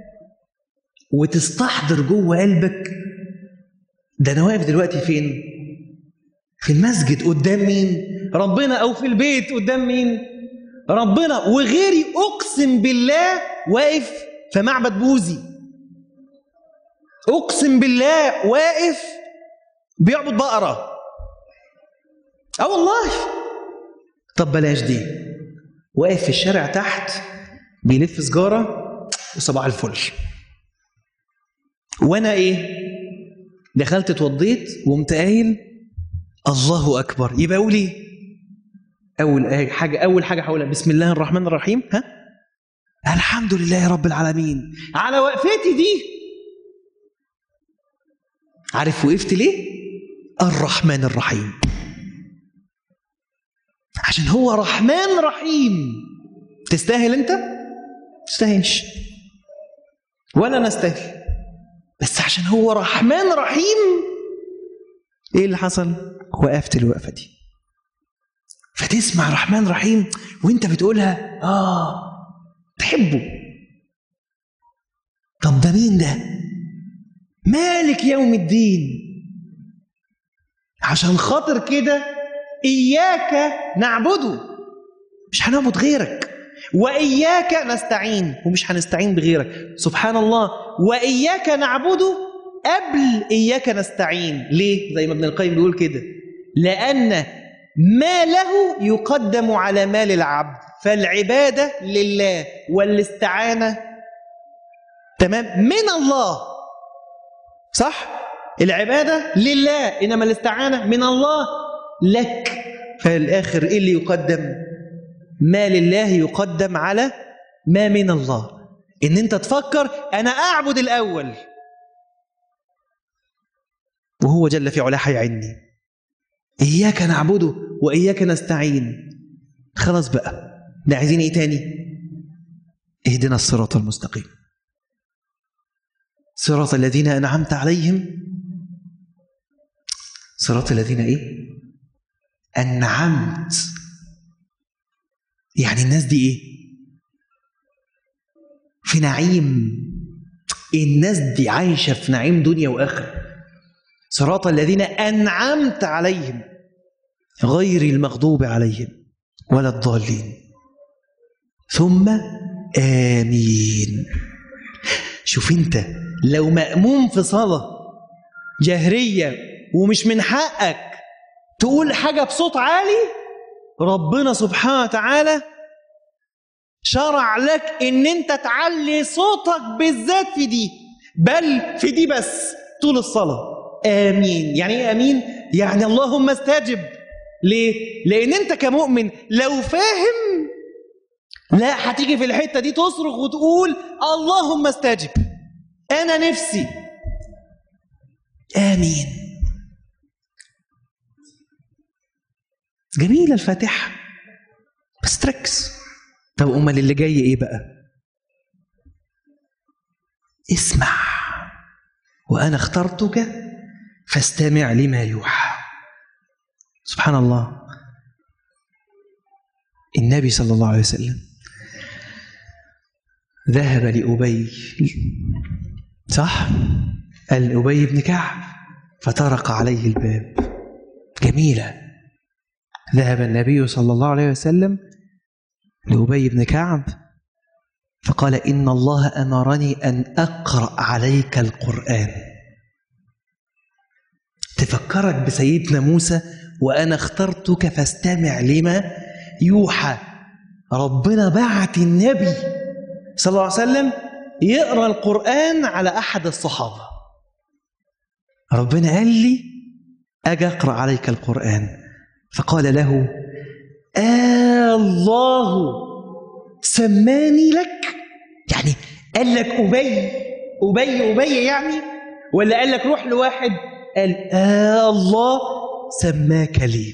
وتستحضر جوه قلبك ده انا واقف دلوقتي فين في المسجد قدام مين ربنا او في البيت قدام مين ربنا وغيري اقسم بالله واقف في معبد بوذي اقسم بالله واقف بيعبد بقره اه والله طب بلاش دي واقف في الشارع تحت بيلف سجاره وصباح الفل وانا ايه دخلت اتوضيت وقمت قايل الله اكبر يبقى اقول ايه اول حاجه اول حاجه هقولها بسم الله الرحمن الرحيم ها الحمد لله رب العالمين على وقفتي دي عارف وقفت ليه الرحمن الرحيم عشان هو رحمن رحيم تستاهل انت تستاهلش ولا نستاهل بس عشان هو رحمن رحيم ايه اللي حصل وقفت الوقفه دي فتسمع رحمن رحيم وانت بتقولها اه تحبه طب ده مين ده مالك يوم الدين عشان خاطر كده إياك نعبده مش هنعبد غيرك وإياك نستعين ومش هنستعين بغيرك سبحان الله وإياك نعبده قبل إياك نستعين ليه؟ زي ما ابن القيم بيقول كده لأن ما له يقدم على مال العبد فالعبادة لله والاستعانة تمام من الله صح؟ العبادة لله إنما الاستعانة من الله لك فالآخر إيه اللي يقدم؟ ما لله يقدم على ما من الله إن أنت تفكر أنا أعبد الأول وهو جل في علاه هيعني إياك نعبده وإياك نستعين خلاص بقى ده عايزين إيه تاني اهدنا الصراط المستقيم صراط الذين أنعمت عليهم صراط الذين إيه أنعمت يعني الناس دي إيه في نعيم الناس دي عايشة في نعيم دنيا وآخرة صراط الذين أنعمت عليهم غير المغضوب عليهم ولا الضالين ثم آمين شوف انت لو مأموم في صلاة جهرية ومش من حقك تقول حاجة بصوت عالي ربنا سبحانه وتعالى شرع لك ان انت تعلي صوتك بالذات في دي بل في دي بس طول الصلاة آمين يعني ايه آمين؟ يعني اللهم استجب ليه؟ لأن أنت كمؤمن لو فاهم لا هتيجي في الحتة دي تصرخ وتقول اللهم استجب أنا نفسي آمين جميلة الفاتحة بس تركز طب أمال اللي جاي إيه بقى؟ اسمع وأنا اخترتك فاستمع لما يوحى سبحان الله النبي صلى الله عليه وسلم ذهب لأبي صح قال أبي بن كعب فطرق عليه الباب جميلة ذهب النبي صلى الله عليه وسلم لأبي بن كعب فقال إن الله أمرني أن أقرأ عليك القرآن تفكرك بسيدنا موسى وأنا اخترتك فاستمع لما يوحى ربنا بعت النبي صلى الله عليه وسلم يقرأ القرآن على أحد الصحابة ربنا قال لي أجي أقرأ عليك القرآن فقال له آه الله سماني لك يعني قال لك أبي أبي أبي يعني ولا قال لك روح لواحد قال آه الله سماك لي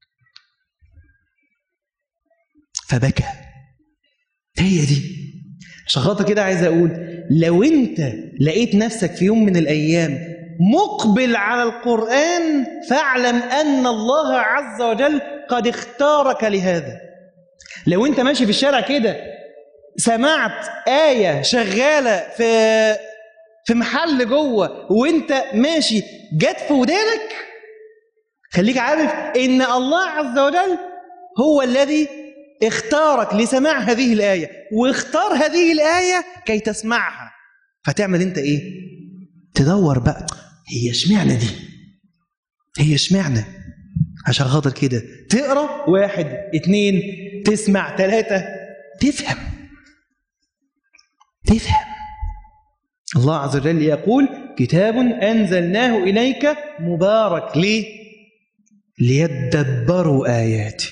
فبكى هي دي عشان خاطر كده عايز اقول لو انت لقيت نفسك في يوم من الايام مقبل على القران فاعلم ان الله عز وجل قد اختارك لهذا لو انت ماشي في الشارع كده سمعت ايه شغاله في في محل جوه وانت ماشي جت في ودانك خليك عارف ان الله عز وجل هو الذي اختارك لسماع هذه الآية واختار هذه الآية كي تسمعها فتعمل انت ايه تدور بقى هي اشمعنى دي هي اشمعنى عشان خاطر كده تقرا واحد اتنين تسمع ثلاثة تفهم تفهم الله عز وجل يقول كتاب أنزلناه إليك مبارك ليه؟ ليدبروا آياته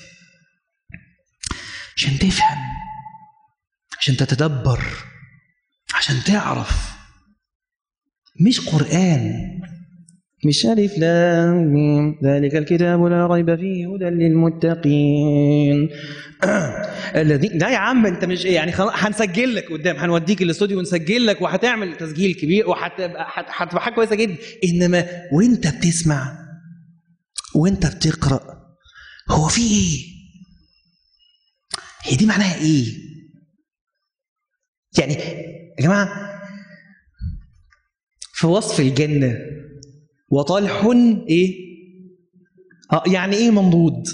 عشان تفهم عشان تتدبر عشان تعرف مش قرآن مش ألف لام ميم ذلك الكتاب لا ريب فيه هدى للمتقين الذي لا يا عم انت مش يعني خلاص هنسجل لك قدام هنوديك الاستوديو ونسجل لك وهتعمل تسجيل كبير وهتبقى هتبقى حاجه كويسه جدا انما وانت بتسمع وانت بتقرا هو في ايه؟ هي دي معناها ايه؟ يعني يا جماعه في وصف الجنه وطلح ايه؟ اه يعني ايه منضود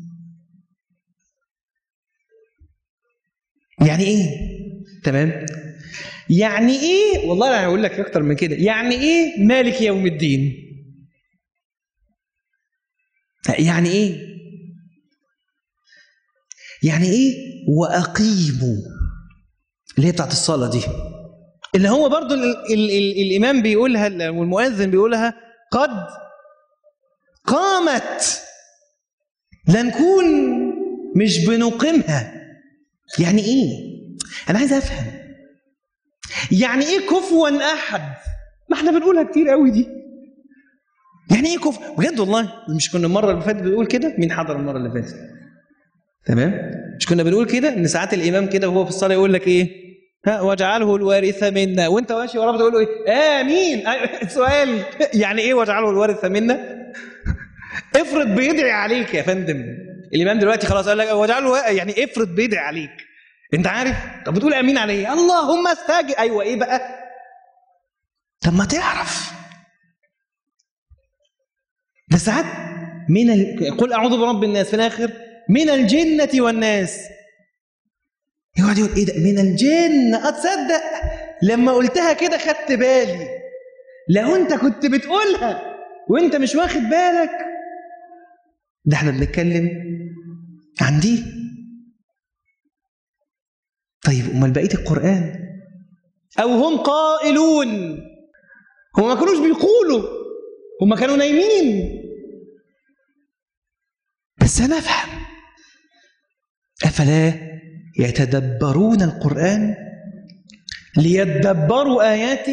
يعني ايه تمام يعني ايه والله انا هقول لك اكتر من كده يعني ايه مالك يوم الدين يعني ايه يعني ايه واقيموا اللي هي بتاعت الصلاه دي اللي هو برضو ال ال ال الامام بيقولها والمؤذن بيقولها قد قامت لا نكون مش بنقيمها يعني ايه انا عايز افهم يعني ايه كفوا احد ما احنا بنقولها كتير قوي دي يعني ايه كفو بجد والله مش كنا المره اللي فاتت بنقول كده مين حضر المره اللي فاتت تمام مش كنا بنقول كده ان ساعات الامام كده وهو في الصلاه يقول لك ايه ها واجعله الوارث منا وانت ماشي وراه بتقول له ايه امين سؤال يعني ايه واجعله الوارث منا افرض بيدعي عليك يا فندم الامام دلوقتي خلاص قال لك واجعله يعني افرض بيدعي عليك انت عارف طب بتقول امين على ايه اللهم استجب ايوه ايه بقى طب ما تعرف ده ساعات من ال... قل اعوذ برب الناس في الاخر من الجنه والناس يقعد يقول ايه ده من الجنه اتصدق لما قلتها كده خدت بالي لو انت كنت بتقولها وانت مش واخد بالك ده احنا بنتكلم عن دي طيب امال بقيه القران او هم قائلون هم ما كانوش بيقولوا هم كانوا نايمين بس انا افهم افلا يتدبرون القران ليتدبروا اياته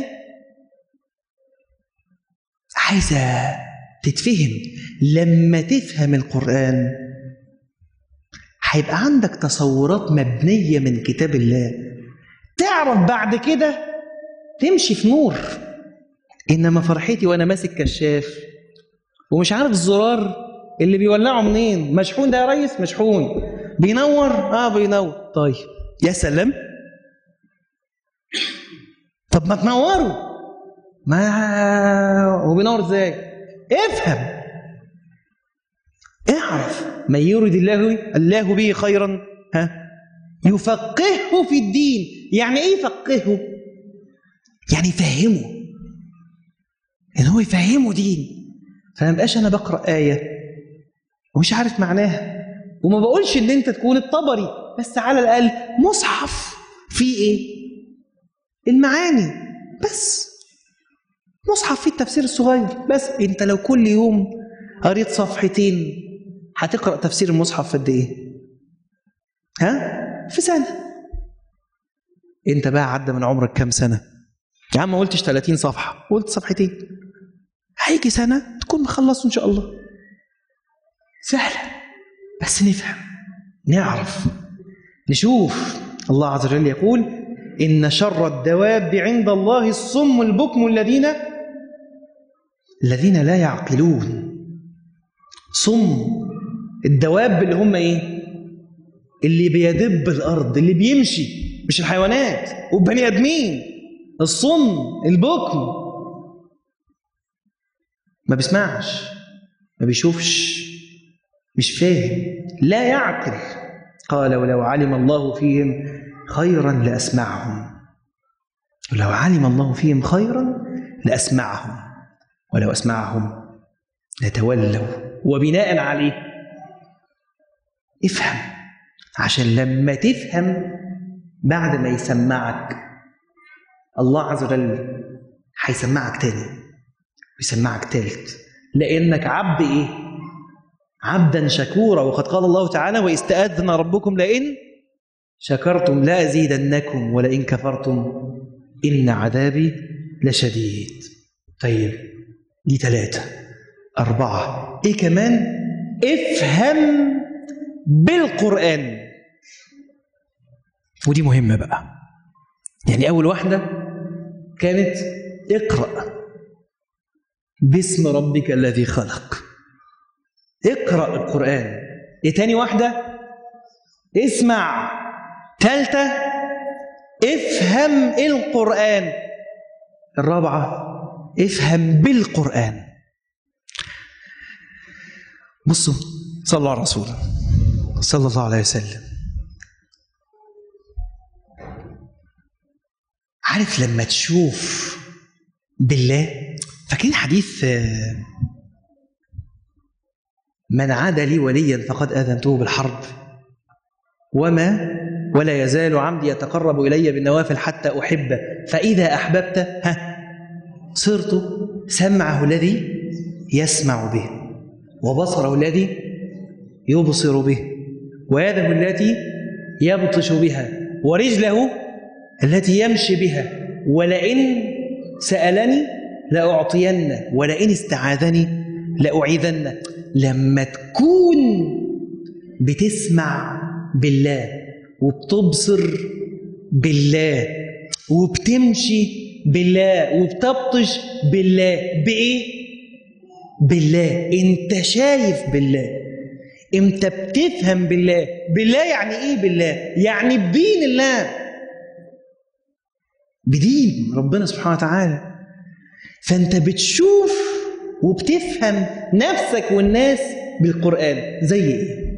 عايزه تتفهم لما تفهم القران هيبقى عندك تصورات مبنيه من كتاب الله تعرف بعد كده تمشي في نور انما فرحتي وانا ماسك كشاف ومش عارف الزرار اللي بيولعه منين مشحون ده يا ريس مشحون بينور اه بينور طيب يا سلام طب ما تنوروا ما هو بينور ازاي افهم اعرف من يريد الله الله به خيرا ها يفقهه في الدين يعني ايه يفقهه يعني يفهمه ان هو يفهمه دين فما بقاش انا بقرا ايه ومش عارف معناها وما بقولش ان انت تكون الطبري بس على الاقل مصحف فيه ايه المعاني بس مصحف فيه التفسير الصغير بس انت لو كل يوم قريت صفحتين هتقرا تفسير المصحف في قد ايه ها في سنه انت بقى عدى من عمرك كام سنه يا عم ما قلتش 30 صفحه قلت صفحتين هيجي سنه تكون مخلصه ان شاء الله سهله بس نفهم نعرف نشوف الله عز وجل يقول ان شر الدواب عند الله الصم البكم الذين الذين لا يعقلون صم الدواب اللي هم ايه اللي بيدب الارض اللي بيمشي مش الحيوانات والبني ادمين الصم البكم ما بيسمعش ما بيشوفش مش فاهم لا يعقل قال ولو علم الله فيهم خيرا لاسمعهم ولو علم الله فيهم خيرا لاسمعهم ولو اسمعهم لتولوا وبناء عليه افهم عشان لما تفهم بعد ما يسمعك الله عز وجل هيسمعك تاني ويسمعك تالت لانك عبد ايه عبدا شكورا وقد قال الله تعالى واستاذن ربكم لئن شكرتم لازيدنكم ولئن كفرتم ان عذابي لشديد طيب دي ثلاثه اربعه ايه كمان افهم بالقران ودي مهمه بقى يعني اول واحده كانت اقرا باسم ربك الذي خلق اقرا القران ايه تاني واحده اسمع ثالثه افهم القران الرابعه افهم بالقران بصوا صلوا على الرسول صلى الله عليه وسلم عارف لما تشوف بالله فاكرين حديث آه، من عاد لي وليا فقد اذنته بالحرب وما ولا يزال عبدي يتقرب الي بالنوافل حتى احبه فاذا احببت ها صرت سمعه الذي يسمع به وبصره الذي يبصر به ويده التي يبطش بها ورجله التي يمشي بها ولئن سألني لأعطين ولئن استعاذني لأعيذن لما تكون بتسمع بالله وبتبصر بالله وبتمشي بالله وبتبطش بالله بإيه؟ بالله انت شايف بالله انت بتفهم بالله بالله يعني ايه بالله يعني بدين الله بدين ربنا سبحانه وتعالى فانت بتشوف وبتفهم نفسك والناس بالقرآن زي ايه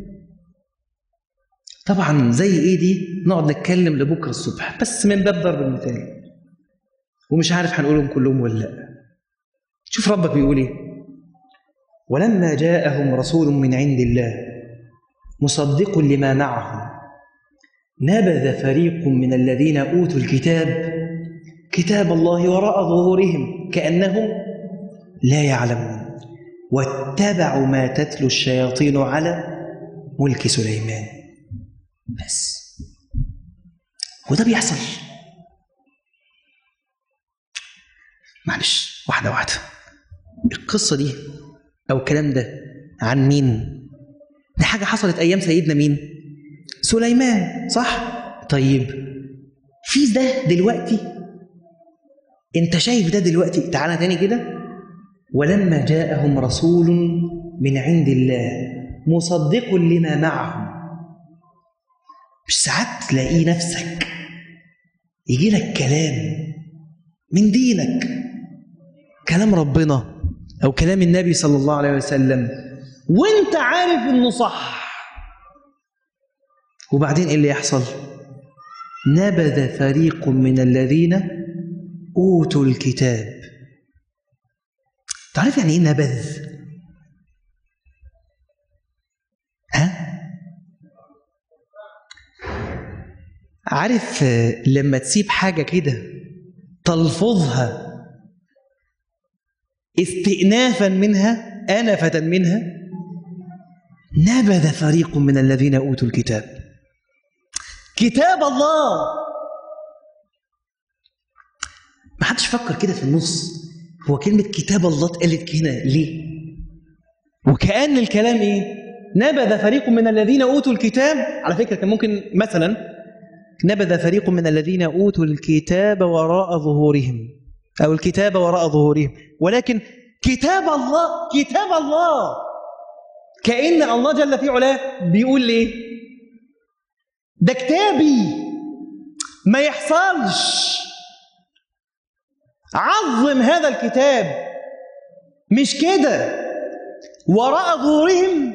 طبعا زي ايه دي نقعد نتكلم لبكره الصبح بس من باب ضرب المثال ومش عارف هنقولهم كلهم ولا لا شوف ربك بيقول ايه ولما جاءهم رسول من عند الله مصدق لما معهم نبذ فريق من الذين اوتوا الكتاب كتاب الله وراء ظهورهم كانهم لا يعلمون واتبعوا ما تتلو الشياطين على ملك سليمان بس وده بيحصل معلش واحدة واحدة القصة دي أو الكلام ده عن مين؟ دي حاجة حصلت أيام سيدنا مين؟ سليمان صح؟ طيب في ده دلوقتي أنت شايف ده دلوقتي تعالى تاني كده ولما جاءهم رسول من عند الله مصدق لما معهم مش ساعات تلاقي نفسك يجي لك كلام من دينك كلام ربنا او كلام النبي صلى الله عليه وسلم وانت عارف انه صح وبعدين ايه اللي يحصل نبذ فريق من الذين اوتوا الكتاب تعرف يعني ايه نبذ ها عارف آه، لما تسيب حاجة كده تلفظها استئنافا منها آنفة منها نبذ فريق من الذين أوتوا الكتاب كتاب الله ما حدش فكر كده في النص هو كلمة كتاب الله اتقالت هنا ليه وكأن الكلام ايه نبذ فريق من الذين أوتوا الكتاب على فكرة كان ممكن مثلا نبذ فريق من الذين اوتوا الكتاب وراء ظهورهم او الكتاب وراء ظهورهم ولكن كتاب الله كتاب الله كأن الله جل في علاه بيقول ليه ده كتابي ما يحصلش عظم هذا الكتاب مش كده وراء ظهورهم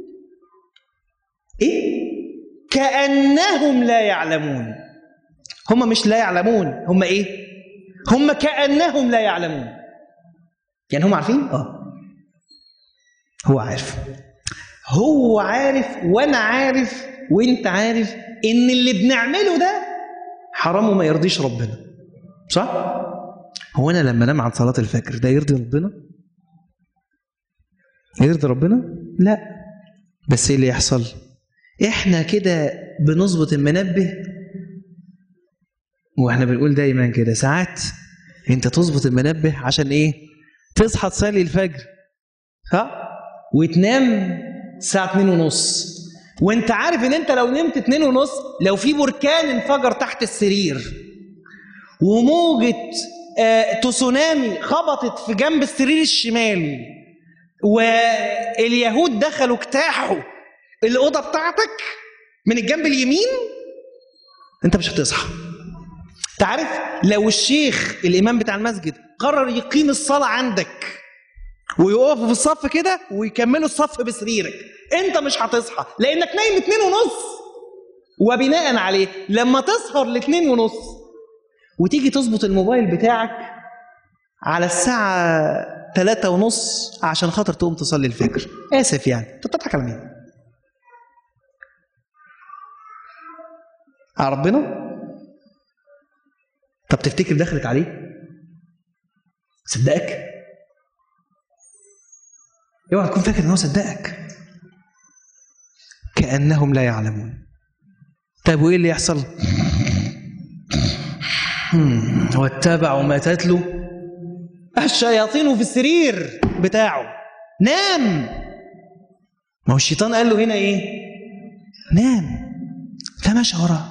ايه كأنهم لا يعلمون هم مش لا يعلمون هم ايه هم كأنهم لا يعلمون يعني هم عارفين اه هو عارف هو عارف وانا عارف وانت عارف ان اللي بنعمله ده حرام وما يرضيش ربنا صح هو انا لما انام عن صلاه الفجر ده يرضي ربنا يرضي ربنا لا بس ايه اللي يحصل احنا كده بنظبط المنبه واحنا بنقول دايما كده ساعات انت تظبط المنبه عشان ايه تصحى تصلي الفجر ها وتنام الساعه 2 ونص وانت عارف ان انت لو نمت 2 ونص لو في بركان انفجر تحت السرير وموجة آه تسونامي خبطت في جنب السرير الشمالي واليهود دخلوا اجتاحوا الأوضة بتاعتك من الجنب اليمين انت مش هتصحى تعرف لو الشيخ الإمام بتاع المسجد قرر يقيم الصلاة عندك ويقفوا في الصف كده ويكملوا الصف بسريرك انت مش هتصحى لانك نايم اتنين ونص وبناء عليه لما تسهر لاتنين ونص وتيجي تظبط الموبايل بتاعك على الساعة تلاتة ونص عشان خاطر تقوم تصلي الفجر آسف يعني انت بتضحك على مين؟ على ربنا؟ طب تفتكر دخلت عليه؟ صدقك؟ اوعى تكون فاكر ان هو صدقك كانهم لا يعلمون طيب وايه اللي يحصل هم، واتبعوا ما تتلو الشياطين في السرير بتاعه نام ما هو الشيطان قال له هنا ايه نام فمشى وراه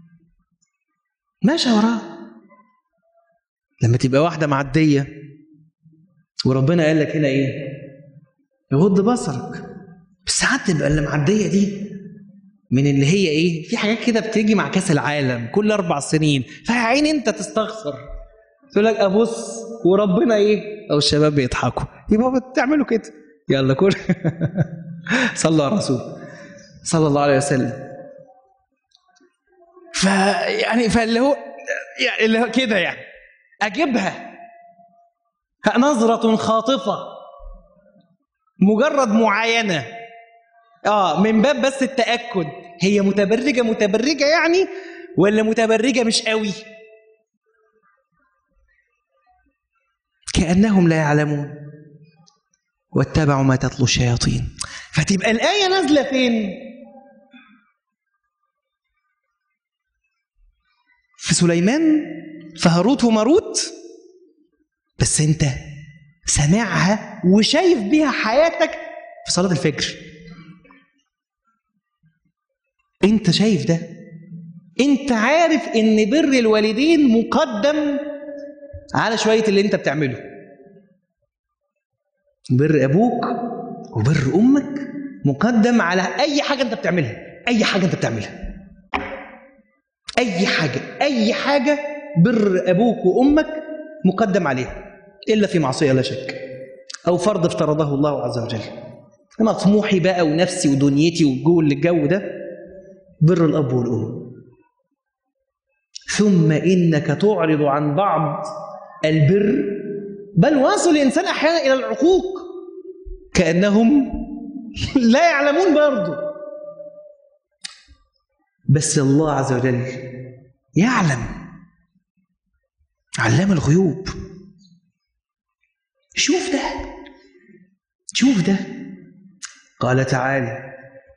مشى وراه لما تبقى واحده معديه وربنا قال لك هنا ايه يغض بصرك بس ساعات تبقى اللي معديه دي من اللي هي ايه في حاجات كده بتيجي مع كاس العالم كل اربع سنين فيا عين انت تستغفر تقول لك ابص وربنا ايه او الشباب بيضحكوا يبقى بتعملوا كده يلا كل صلوا على الرسول صلى الله عليه وسلم فيعني فاللي هو يعني اللي هو كده يعني اجيبها نظرة خاطفة مجرد معاينة اه من باب بس التأكد هي متبرجة متبرجة يعني ولا متبرجة مش قوي كأنهم لا يعلمون واتبعوا ما تتلو الشياطين فتبقى الآية نازلة فين؟ في سليمان في هاروت وماروت بس انت سامعها وشايف بيها حياتك في صلاة الفجر انت شايف ده انت عارف ان بر الوالدين مقدم على شوية اللي انت بتعمله بر ابوك وبر امك مقدم على اي حاجة انت بتعملها اي حاجة انت بتعملها اي حاجة اي حاجة بر ابوك وامك مقدم عليها الا في معصية لا شك او فرض افترضه الله عز وجل انا طموحي بقى ونفسي ودنيتي والجو الجو ده بر الاب والام ثم انك تعرض عن بعض البر بل واصل الانسان احيانا الى العقوق كانهم لا يعلمون برضه بس الله عز وجل يعلم علام الغيوب شوف ده شوف ده قال تعالى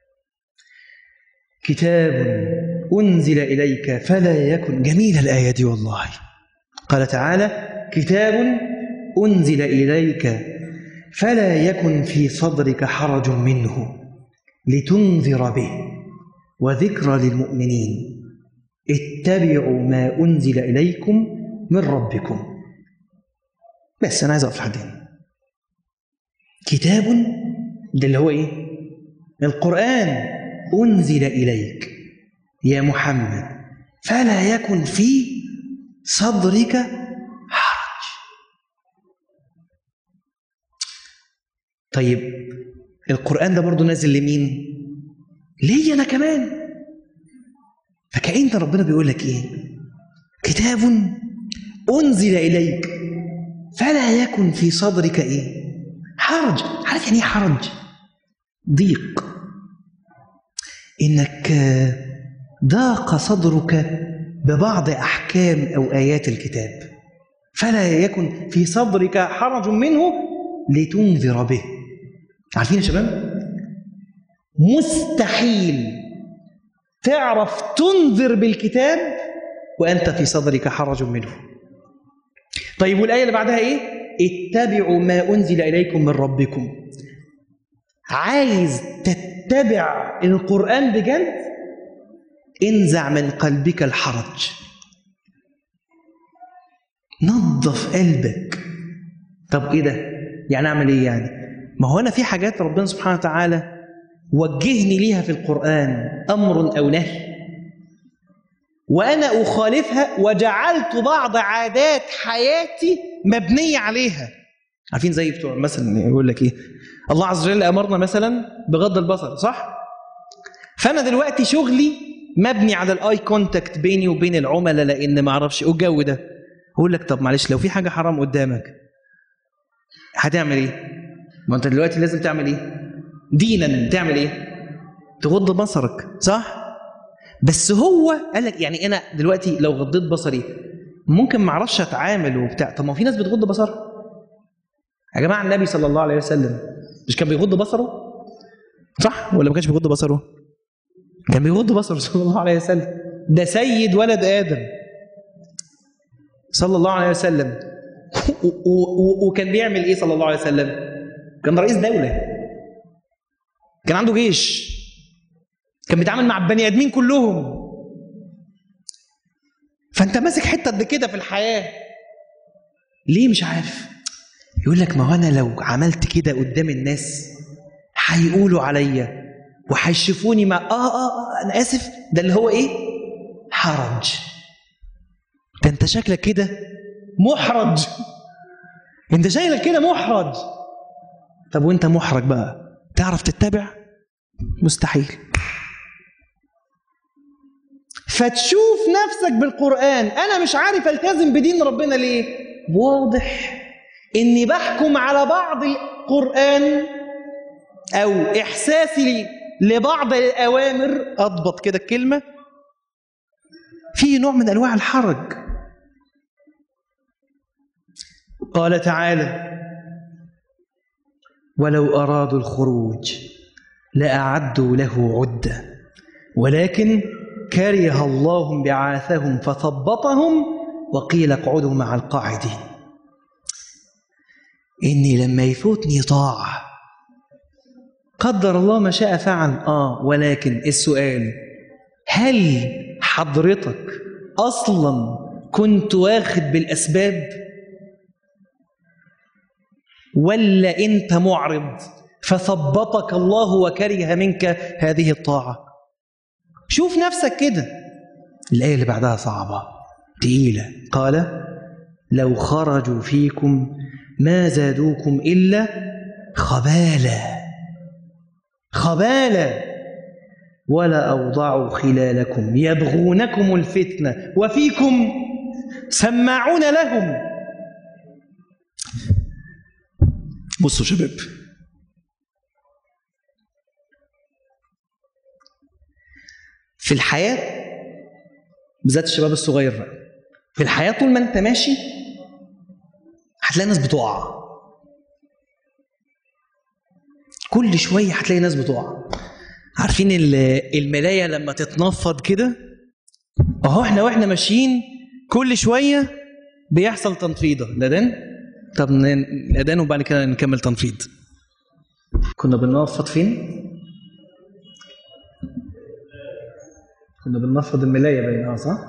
كتاب أنزل إليك فلا يكن جميلة الآية دي والله قال تعالى كتاب أنزل إليك فلا يكن في صدرك حرج منه لتنذر به وذكرى للمؤمنين اتبعوا ما أنزل إليكم من ربكم بس أنا عايز أقف لحد هنا كتاب ده اللي هو إيه؟ القرآن أنزل إليك يا محمد فلا يكن في صدرك حرج طيب القرآن ده برضو نازل لمين؟ ليا أنا كمان فكأن ربنا بيقول لك إيه؟ كتاب أنزل إليك فلا يكن في صدرك إيه؟ حرج عارف يعني إيه حرج؟ ضيق إنك ضاق صدرك ببعض أحكام أو آيات الكتاب فلا يكن في صدرك حرج منه لتنذر به عارفين يا شباب مستحيل تعرف تنذر بالكتاب وأنت في صدرك حرج منه طيب والآية اللي بعدها إيه اتبعوا ما أنزل إليكم من ربكم عايز تتبع القرآن بجد انزع من قلبك الحرج نظف قلبك طب ايه ده يعني اعمل ايه يعني ما هو انا في حاجات ربنا سبحانه وتعالى وجهني ليها في القرآن امر او نهي وانا اخالفها وجعلت بعض عادات حياتي مبنيه عليها عارفين زي بتوع مثلا يقول لك ايه الله عز وجل امرنا مثلا بغض البصر صح فانا دلوقتي شغلي مبني على الاي كونتاكت بيني وبين العملاء لان ما اعرفش والجو ده اقول لك طب معلش لو في حاجه حرام قدامك هتعمل ايه ما انت دلوقتي لازم تعمل ايه دينا تعمل ايه تغض بصرك صح بس هو قال لك يعني انا دلوقتي لو غضيت بصري ممكن ما اعرفش اتعامل وبتاع طب ما في ناس بتغض بصرها يا جماعه النبي صلى الله عليه وسلم مش كان بيغض بصره صح ولا ما كانش بيغض بصره كان بيغض بصره صلى الله عليه وسلم ده سيد ولد ادم صلى الله عليه وسلم وكان بيعمل ايه صلى الله عليه وسلم كان رئيس دوله كان عنده جيش كان بيتعامل مع البني ادمين كلهم فانت ماسك حته قد كده في الحياه ليه مش عارف يقول لك ما هو انا لو عملت كده قدام الناس هيقولوا عليا وهيشوفوني مع آه, اه اه انا اسف ده اللي هو ايه حرج ده انت شكلك كده محرج انت شكلك كده محرج طب وانت محرج بقى تعرف تتبع مستحيل فتشوف نفسك بالقرآن أنا مش عارف ألتزم بدين ربنا ليه واضح إني بحكم على بعض القرآن أو إحساسي لبعض الأوامر أضبط كده الكلمة في نوع من أنواع الحرج قال تعالى ولو أرادوا الخروج لأعدوا له عدة ولكن كره الله بعاثهم فثبطهم وقيل اقعدوا مع القاعدين إني لما يفوتني طاعة قدر الله ما شاء فعل آه ولكن السؤال هل حضرتك أصلا كنت واخد بالأسباب ولا أنت معرض فثبطك الله وكره منك هذه الطاعة شوف نفسك كده الآية اللي بعدها صعبة تقيلة قال لو خرجوا فيكم ما زادوكم إلا خبالا خبالا ولا أوضعوا خلالكم يبغونكم الفتنة وفيكم سماعون لهم بصوا شباب في الحياة بالذات الشباب الصغير بقى في الحياة طول ما انت ماشي هتلاقي ناس بتقع كل شوية هتلاقي ناس بتقع عارفين الملاية لما تتنفض كده اهو احنا واحنا ماشيين كل شوية بيحصل تنفيضة الأذان طب الأذان وبعد كده نكمل تنفيض كنا بننفض فين؟ كنا بننفض الملاية باين اه صح؟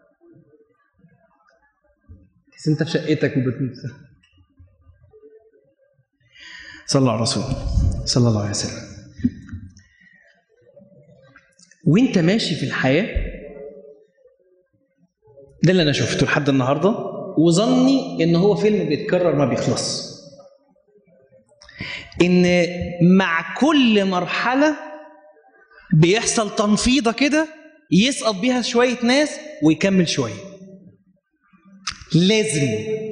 بس انت في شقتك وبت صلى الله على الرسول صلى الله عليه وسلم وانت ماشي في الحياة ده اللي انا شفته لحد النهارده وظني ان هو فيلم بيتكرر ما بيخلص ان مع كل مرحله بيحصل تنفيضه كده يسقط بيها شويه ناس ويكمل شويه لازم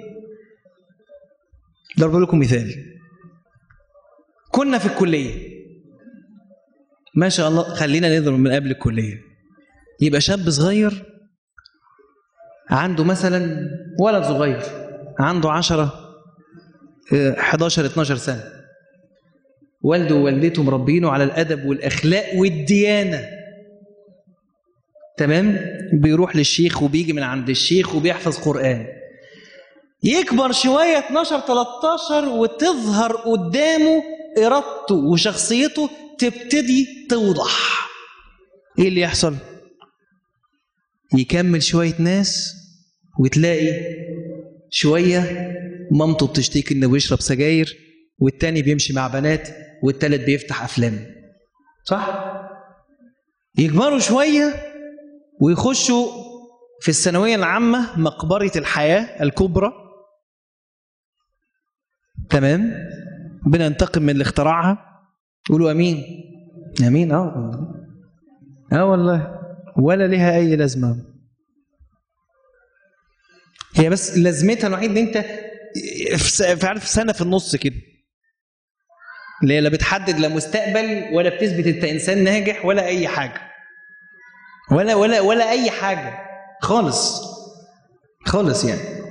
ضرب لكم مثال كنا في الكليه ما شاء الله خلينا نضرب من قبل الكليه يبقى شاب صغير عنده مثلا ولد صغير عنده 10 11 12 سنه والده ووالدته مربينه على الادب والاخلاق والديانه تمام بيروح للشيخ وبيجي من عند الشيخ وبيحفظ قران يكبر شويه 12 13 وتظهر قدامه ارادته وشخصيته تبتدي توضح ايه اللي يحصل يكمل شويه ناس وتلاقي شويه مامته بتشتكي انه بيشرب سجاير والتاني بيمشي مع بنات والتالت بيفتح افلام صح يكبروا شويه ويخشوا في الثانويه العامه مقبره الحياه الكبرى تمام ربنا ينتقم من اللي اخترعها قولوا امين امين اه اه والله ولا لها اي لازمه هي بس لازمتها الوحيد ان انت في س- في عارف سنه في النص كده اللي هي لا بتحدد لا مستقبل ولا بتثبت انت انسان ناجح ولا اي حاجه ولا ولا ولا اي حاجه خالص خالص يعني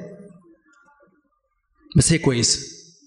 بس هي كويسه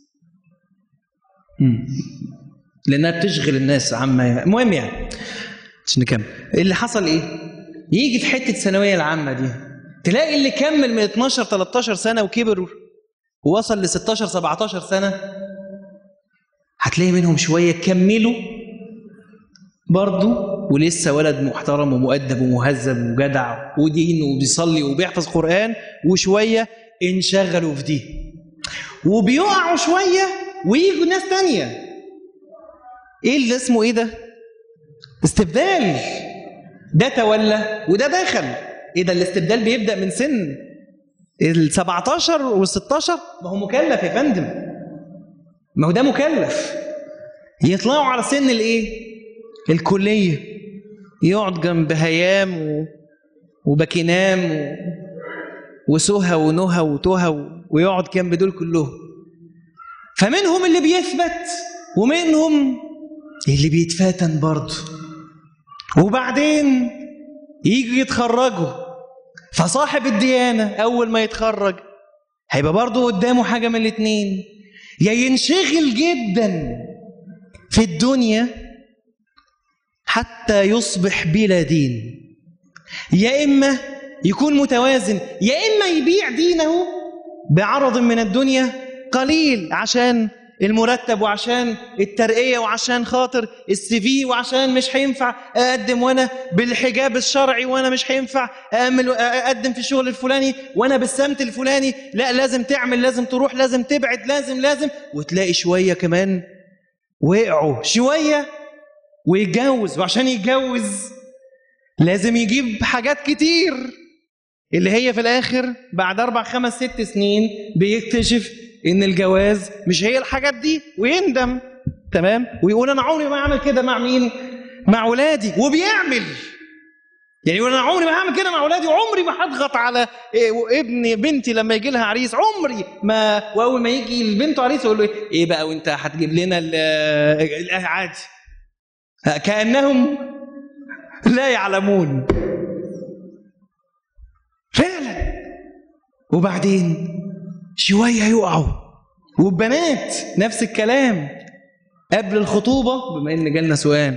مم. لانها بتشغل الناس عما المهم يعني عشان نكمل اللي حصل ايه يجي في حته الثانويه العامه دي تلاقي اللي كمل من 12 13 سنه وكبر ووصل ل 16 17 سنه هتلاقي منهم شويه كملوا برضه ولسه ولد محترم ومؤدب ومهذب وجدع ودين وبيصلي وبيحفظ قرآن وشوية انشغلوا في دي وبيقعوا شوية ويجوا ناس تانية ايه اللي اسمه ايه ده استبدال ده تولى وده دخل ايه ده الاستبدال بيبدأ من سن ال 17 وال 16 ما هو مكلف يا فندم ما هو ده مكلف يطلعوا على سن الايه الكليه يقعد جنب هيام و... وبكينام و... وسهى ونهى وتهى و... ويقعد جنب دول كلهم فمنهم اللي بيثبت ومنهم اللي بيتفاتن برضه وبعدين يجوا يتخرجوا فصاحب الديانة أول ما يتخرج هيبقى برضه قدامه حاجة من الاتنين يا ينشغل جدا في الدنيا حتى يصبح بلا دين يا إما يكون متوازن يا إما يبيع دينه بعرض من الدنيا قليل عشان المرتب وعشان الترقية وعشان خاطر السي في وعشان مش هينفع أقدم وأنا بالحجاب الشرعي وأنا مش هينفع أعمل أقدم في الشغل الفلاني وأنا بالسمت الفلاني لا لازم تعمل لازم تروح لازم تبعد لازم لازم وتلاقي شوية كمان وقعوا شوية ويتجوز وعشان يتجوز لازم يجيب حاجات كتير اللي هي في الاخر بعد اربع خمس ست سنين بيكتشف ان الجواز مش هي الحاجات دي ويندم تمام ويقول انا عمري ما اعمل كده مع مين مع ولادي وبيعمل يعني يقول انا عمري ما هعمل كده مع ولادي وعمري ما هضغط على إيه ابني بنتي لما يجي لها عريس عمري ما واول ما يجي البنت عريس يقول له ايه بقى وانت هتجيب لنا عادي كانهم لا يعلمون فعلا وبعدين شويه يقعوا والبنات نفس الكلام قبل الخطوبه بما ان جالنا سؤال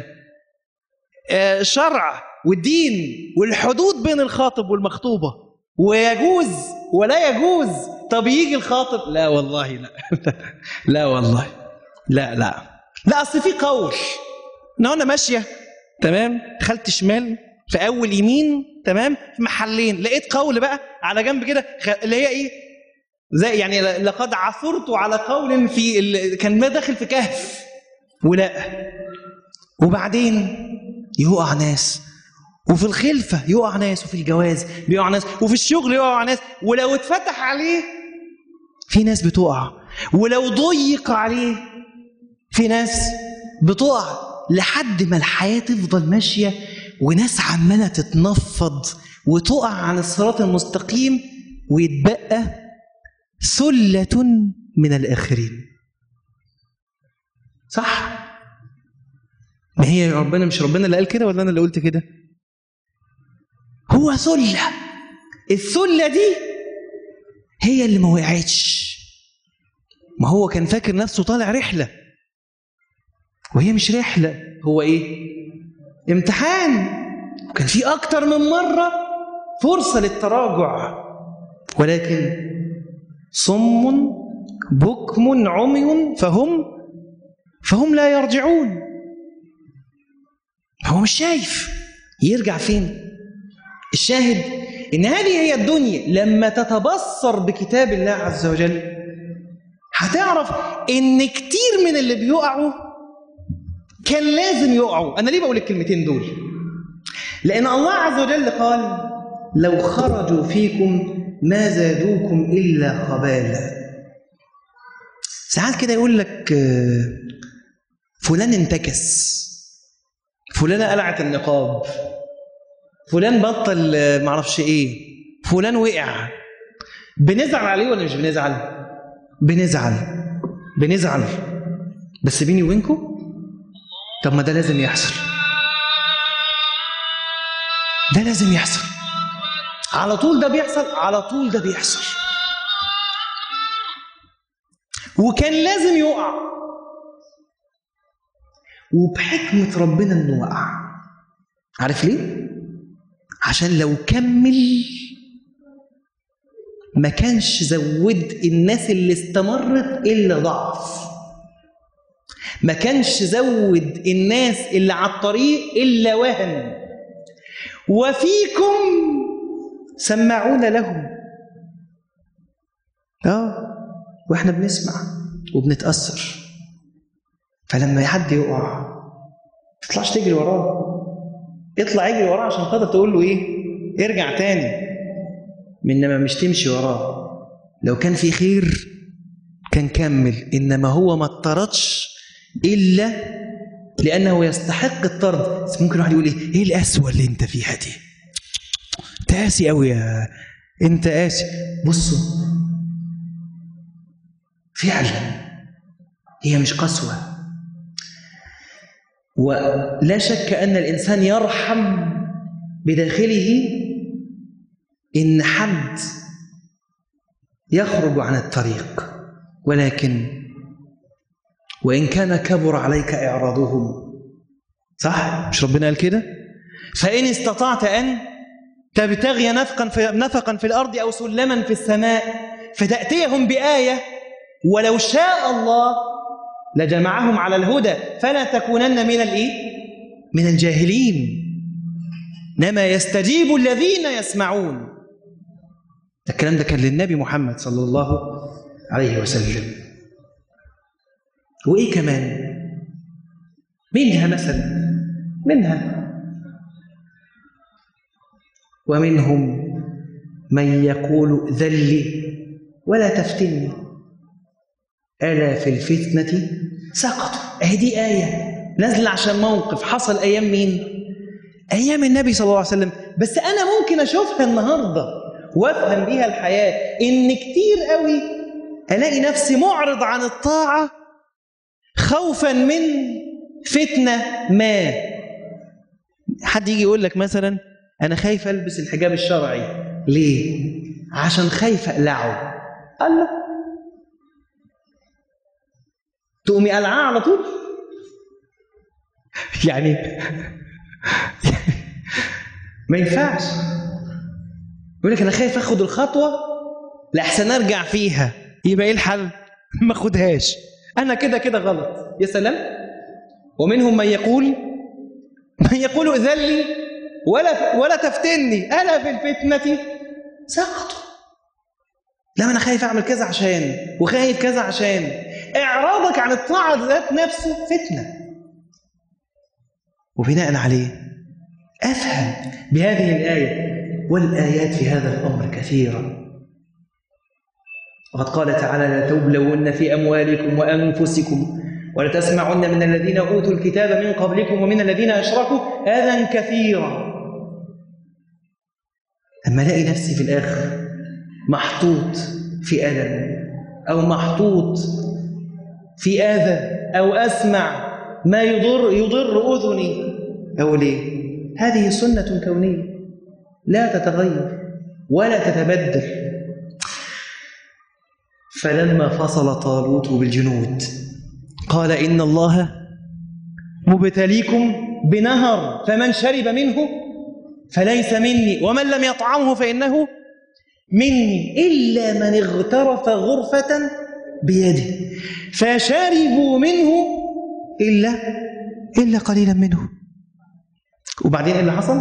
الشرع والدين والحدود بين الخاطب والمخطوبه ويجوز ولا يجوز طب يجي الخاطب لا والله لا لا والله لا لا لا اصل في قول ان انا ماشيه تمام دخلت شمال في اول يمين تمام في محلين لقيت قول بقى على جنب كده اللي هي ايه زي يعني لقد عثرت على قول في ال... كان ما داخل في كهف ولا وبعدين يقع ناس وفي الخلفة يقع ناس وفي الجواز بيقع ناس وفي الشغل يقع ناس ولو اتفتح عليه في ناس بتقع ولو ضيق عليه في ناس بتقع لحد ما الحياة تفضل ماشية وناس عمالة تتنفض وتقع عن الصراط المستقيم ويتبقى ثلة من الآخرين صح ما هي ربنا مش ربنا اللي قال كده ولا أنا اللي قلت كده هو ثلة الثلة دي هي اللي ما وقعتش ما هو كان فاكر نفسه طالع رحلة وهي مش رحلة هو ايه امتحان وكان في اكتر من مرة فرصة للتراجع ولكن صم بكم عمي فهم فهم لا يرجعون هو مش شايف يرجع فين الشاهد ان هذه هي الدنيا لما تتبصر بكتاب الله عز وجل هتعرف ان كتير من اللي بيقعوا كان لازم يقعوا انا ليه بقول الكلمتين دول لان الله عز وجل قال لو خرجوا فيكم ما زادوكم الا خبالا ساعات كده يقول لك آه، فلان انتكس فلانة قلعت النقاب فلان بطل آه، معرفش ايه فلان وقع بنزعل عليه ولا مش بنزعل بنزعل بنزعل بس بيني وبينكم طب ما ده لازم يحصل ده لازم يحصل على طول ده بيحصل على طول ده بيحصل وكان لازم يقع وبحكمة ربنا انه وقع عارف ليه؟ عشان لو كمل ما كانش زود الناس اللي استمرت الا ضعف ما كانش زود الناس اللي على الطريق الا وهن وفيكم سماعون لهم اه واحنا بنسمع وبنتاثر فلما حد يقع ما تطلعش تجري وراه اطلع اجري وراه عشان خاطر تقول له ايه ارجع تاني انما مش تمشي وراه لو كان في خير كان كمل انما هو ما اضطردش الا لانه يستحق الطرد بس ممكن واحد يقول ايه ايه القسوه اللي انت فيها دي انت قاسي قوي يا انت قاسي بصوا فعلا هي مش قسوه ولا شك ان الانسان يرحم بداخله ان حد يخرج عن الطريق ولكن وان كان كبر عليك اعراضهم صح مش ربنا قال كده فان استطعت ان تبتغي نفقا في نفقا في الارض او سلما في السماء فتاتيهم بايه ولو شاء الله لجمعهم على الهدى فلا تكونن من الايه من الجاهلين انما يستجيب الذين يسمعون ده الكلام ده كان للنبي محمد صلى الله عليه وسلم وايه كمان منها مثلا منها ومنهم من يقول ذلي ولا تفتني ألا في الفتنة سقطوا أهي دي آية نازلة عشان موقف حصل أيام مين؟ أيام النبي صلى الله عليه وسلم بس أنا ممكن أشوفها النهاردة وأفهم بيها الحياة إن كتير قوي ألاقي نفسي معرض عن الطاعة خوفا من فتنة ما حد يجي يقول لك مثلا أنا خايف ألبس الحجاب الشرعي ليه؟ عشان خايف أقلعه الله تقومي قلعاه على طول يعني ما ينفعش يقول لك انا خايف اخد الخطوه لاحسن ارجع فيها يبقى ايه الحل ما اخدهاش انا كده كده غلط يا سلام ومنهم من يقول من يقول ائذن لي ولا ولا تفتني الا في الفتنه سقطوا لا انا خايف اعمل كذا عشان وخايف كذا عشان اعراضك عن الطاعه ذات نفسه فتنه وبناء عليه افهم بهذه الايه والايات في هذا الامر كثيره وقد قال تعالى لتبلون في اموالكم وانفسكم ولتسمعن من الذين اوتوا الكتاب من قبلكم ومن الذين اشركوا اذى كثيرا لما الاقي نفسي في الاخر محطوط في الم او محطوط في اذى او اسمع ما يضر يضر اذني او ليه هذه سنه كونيه لا تتغير ولا تتبدل فلما فصل طالوت بالجنود قال ان الله مبتليكم بنهر فمن شرب منه فليس مني ومن لم يطعمه فانه مني الا من اغترف غرفه بيده فشربوا منه الا الا قليلا منه وبعدين ايه اللي حصل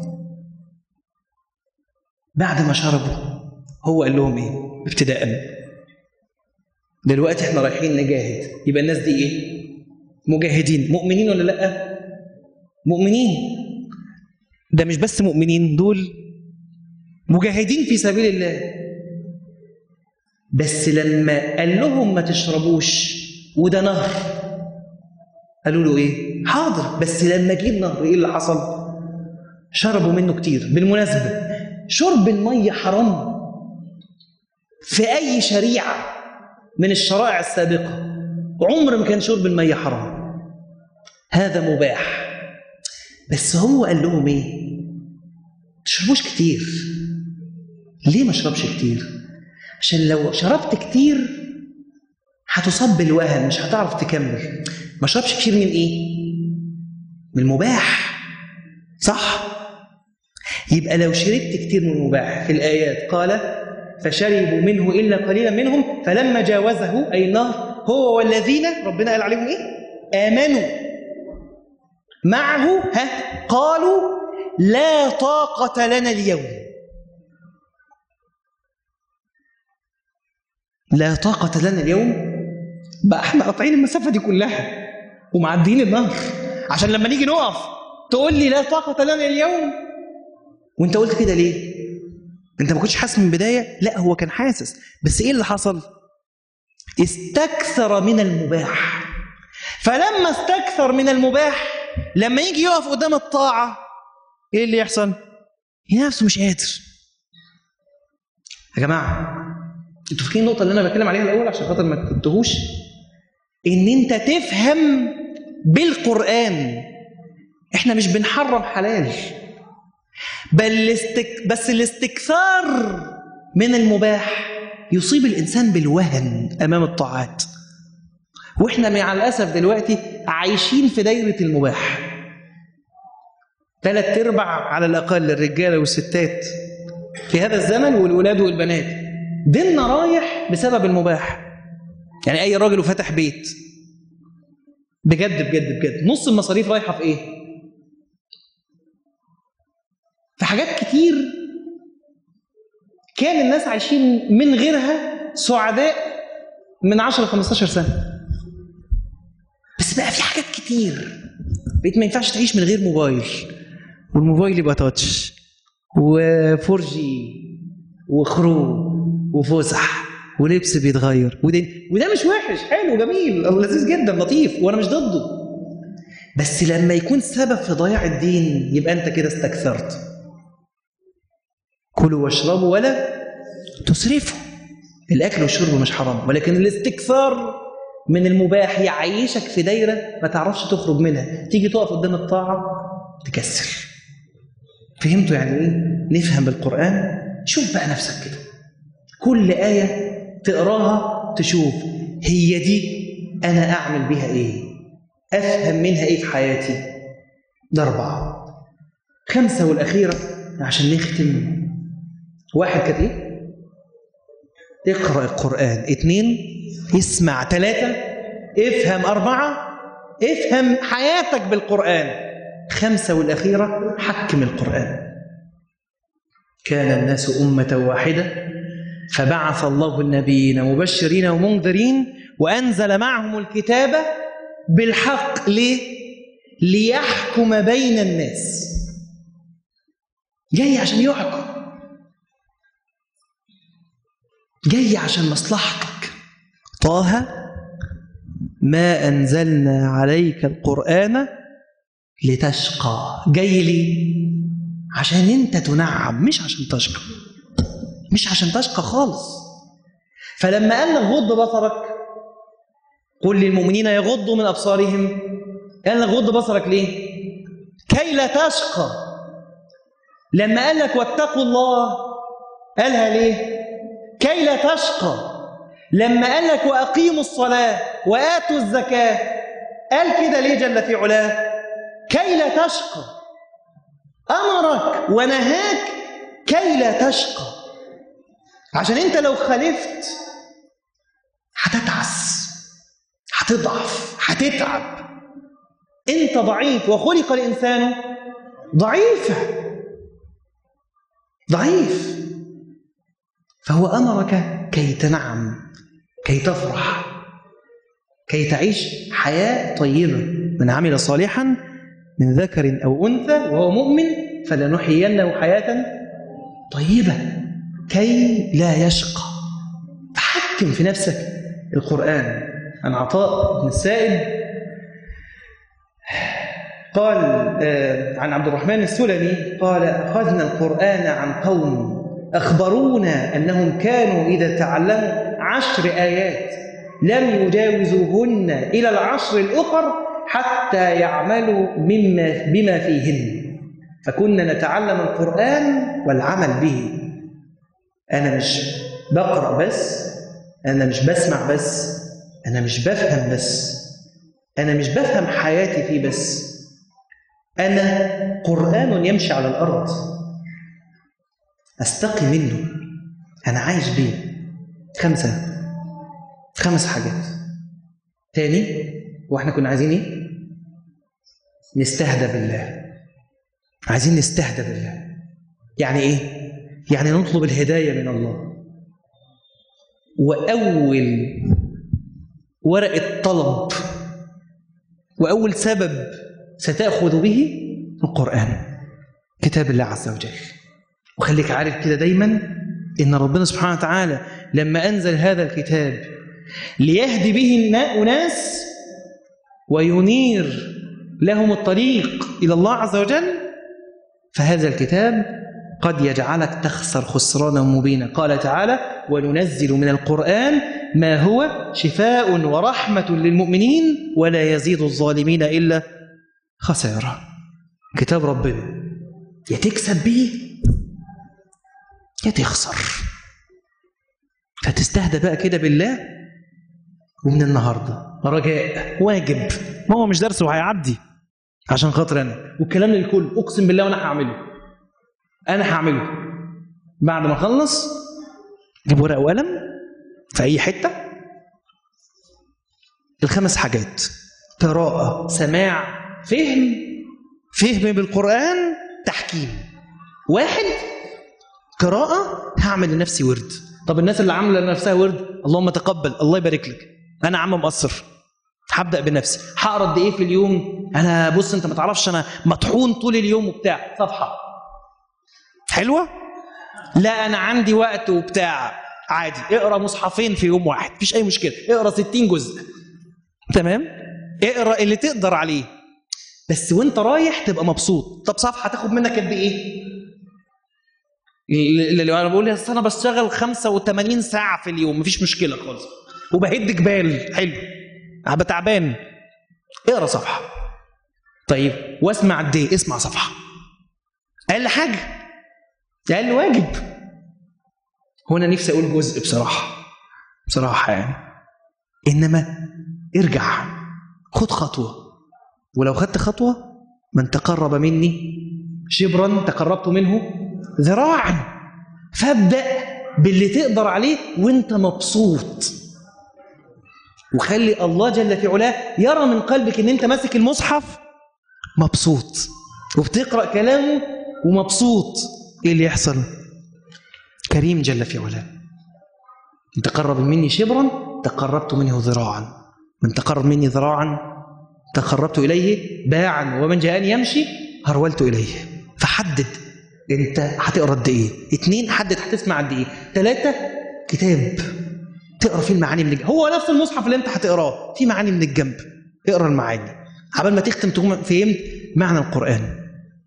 بعد ما شربوا هو قال لهم ايه ابتداء دلوقتي احنا رايحين نجاهد يبقى الناس دي ايه مجاهدين مؤمنين ولا لا مؤمنين ده مش بس مؤمنين دول مجاهدين في سبيل الله بس لما قال لهم ما تشربوش وده نهر قالوا له ايه حاضر بس لما جه النهر ايه اللي حصل شربوا منه كتير بالمناسبه شرب الميه حرام في اي شريعه من الشرائع السابقه عمر ما كان شرب الميه حرام هذا مباح بس هو قال لهم ايه تشربوش كتير ليه ما اشربش كتير عشان لو شربت كتير هتصاب بالوهن مش هتعرف تكمل ما اشربش كتير من ايه من المباح صح يبقى لو شربت كتير من المباح في الايات قال فشربوا منه الا قليلا منهم فلما جاوزه اي النهر هو والذين ربنا قال عليهم ايه امنوا معه ها قالوا لا طاقه لنا اليوم لا طاقة لنا اليوم بقى احنا قاطعين المسافة دي كلها ومعديين النهر عشان لما نيجي نقف تقول لي لا طاقة لنا اليوم وانت قلت كده ليه؟ انت ما كنتش حاسس من البداية؟ لا هو كان حاسس بس ايه اللي حصل؟ استكثر من المباح فلما استكثر من المباح لما يجي يقف قدام الطاعة ايه اللي يحصل؟ يلاقي نفسه مش قادر يا جماعة انتوا فاكرين النقطة اللي أنا بتكلم عليها الأول عشان خاطر ما تنتهوش؟ إن أنت تفهم بالقرآن إحنا مش بنحرم حلال بل الاستك... بس الاستكثار من المباح يصيب الإنسان بالوهن أمام الطاعات وإحنا مع الأسف دلوقتي عايشين في دايرة المباح ثلاث أرباع على الأقل الرجالة والستات في هذا الزمن والولاد والبنات ديننا رايح بسبب المباح يعني اي راجل وفتح بيت بجد بجد بجد نص المصاريف رايحه في ايه في حاجات كتير كان الناس عايشين من غيرها سعداء من 10 15 سنه بس بقى في حاجات كتير بقيت ما ينفعش تعيش من غير موبايل والموبايل يبقى تاتش وفورجي وخروج وفسح ولبس بيتغير وده وده مش وحش حلو جميل لذيذ جدا لطيف وانا مش ضده بس لما يكون سبب في ضياع الدين يبقى انت كده استكثرت كلوا واشربوا ولا تسرفوا الاكل والشرب مش حرام ولكن الاستكثار من المباح يعيشك في دايره ما تعرفش تخرج منها تيجي تقف قدام الطاعه تكسل فهمتوا يعني ايه نفهم بالقران شوف بقى نفسك كده كل آية تقراها تشوف هي دي أنا أعمل بها إيه أفهم منها إيه في حياتي ده أربعة خمسة والأخيرة عشان نختم واحد كانت إيه اقرأ القرآن اتنين اسمع ثلاثة افهم أربعة افهم حياتك بالقرآن خمسة والأخيرة حكم القرآن كان الناس أمة واحدة فبعث الله النبيين مبشرين ومنذرين وأنزل معهم الكتاب بالحق ليه؟ ليحكم بين الناس جاي عشان يحكم جاي عشان مصلحتك طه ما أنزلنا عليك القرآن لتشقى جاي ليه؟ عشان انت تنعم مش عشان تشقى مش عشان تشقى خالص فلما قال لك غض بصرك قل للمؤمنين يغضوا من ابصارهم قال لك غض بصرك ليه كي لا تشقى لما قال لك واتقوا الله قالها ليه كي لا تشقى لما قال لك واقيموا الصلاه واتوا الزكاه قال كده ليه جل في علاه كي لا تشقى امرك ونهاك كي لا تشقى عشان انت لو خالفت هتتعس هتضعف هتتعب انت ضعيف وخلق الانسان ضعيفا ضعيف فهو امرك كي تنعم كي تفرح كي تعيش حياه طيبه من عمل صالحا من ذكر او انثى وهو مؤمن فلنحيينه حياه طيبه كي لا يشقى فحكم حكم في نفسك القرآن عن عطاء بن السائب قال آه، عن عبد الرحمن السلمي قال أخذنا القرآن عن قوم أخبرونا أنهم كانوا إذا تعلموا عشر آيات لم يجاوزوهن إلى العشر الأخر حتى يعملوا مما بما فيهن فكنا نتعلم القرآن والعمل به أنا مش بقرأ بس أنا مش بسمع بس أنا مش بفهم بس أنا مش بفهم حياتي فيه بس أنا قرآن يمشي على الأرض أستقي منه أنا عايش بيه خمسة خمس حاجات تاني واحنا كنا عايزين ايه؟ نستهدى بالله عايزين نستهدى بالله يعني ايه؟ يعني نطلب الهداية من الله وأول ورقة طلب وأول سبب ستأخذ به القرآن كتاب الله عز وجل وخليك عارف كده دايما إن ربنا سبحانه وتعالى لما أنزل هذا الكتاب ليهدي به أناس وينير لهم الطريق إلى الله عز وجل فهذا الكتاب قد يجعلك تخسر خسرانا مبينا قال تعالى وننزل من القرآن ما هو شفاء ورحمة للمؤمنين ولا يزيد الظالمين إلا خسارة كتاب ربنا يا تكسب بيه يا تخسر فتستهدى بقى كده بالله ومن النهارده رجاء واجب ما هو مش درس وهيعدي عشان خاطر انا والكلام للكل اقسم بالله وانا هعمله انا هعمله بعد ما اخلص جيب ورقه وقلم في اي حته الخمس حاجات قراءه سماع فهم فهم بالقران تحكيم واحد قراءه هعمل لنفسي ورد طب الناس اللي عامله لنفسها ورد اللهم تقبل الله يبارك لك انا عم مقصر هبدا بنفسي هقرا قد ايه في اليوم انا بص انت ما تعرفش انا مطحون طول اليوم وبتاع صفحه حلوه لا انا عندي وقت وبتاع عادي اقرا مصحفين في يوم واحد مفيش اي مشكله اقرا 60 جزء تمام اقرا اللي تقدر عليه بس وانت رايح تبقى مبسوط طب صفحه تاخد منك قد ايه اللي انا بقول اصل انا بشتغل 85 ساعه في اليوم مفيش مشكله خالص وبهد جبال حلو هبقى تعبان اقرا صفحه طيب واسمع قد ايه اسمع صفحه اقل حاجه اقل واجب هنا نفسي اقول جزء بصراحه بصراحه يعني انما ارجع خد خطوه ولو خدت خطوه من تقرب مني شبرا تقربت منه ذراعا فابدا باللي تقدر عليه وانت مبسوط وخلي الله جل في علاه يرى من قلبك ان انت ماسك المصحف مبسوط وبتقرا كلامه ومبسوط ايه اللي يحصل كريم جل في علاه ان تقرب مني شبرا تقربت منه ذراعا من تقرب مني ذراعا تقربت اليه باعا ومن جاءني يمشي هرولت اليه فحدد انت هتقرا قد ايه اتنين حدد هتسمع قد ايه ثلاثه كتاب تقرا فيه المعاني من الجنب هو نفس المصحف اللي انت هتقراه في معاني من الجنب اقرا المعاني عبال ما تختم تكون فهمت معنى القران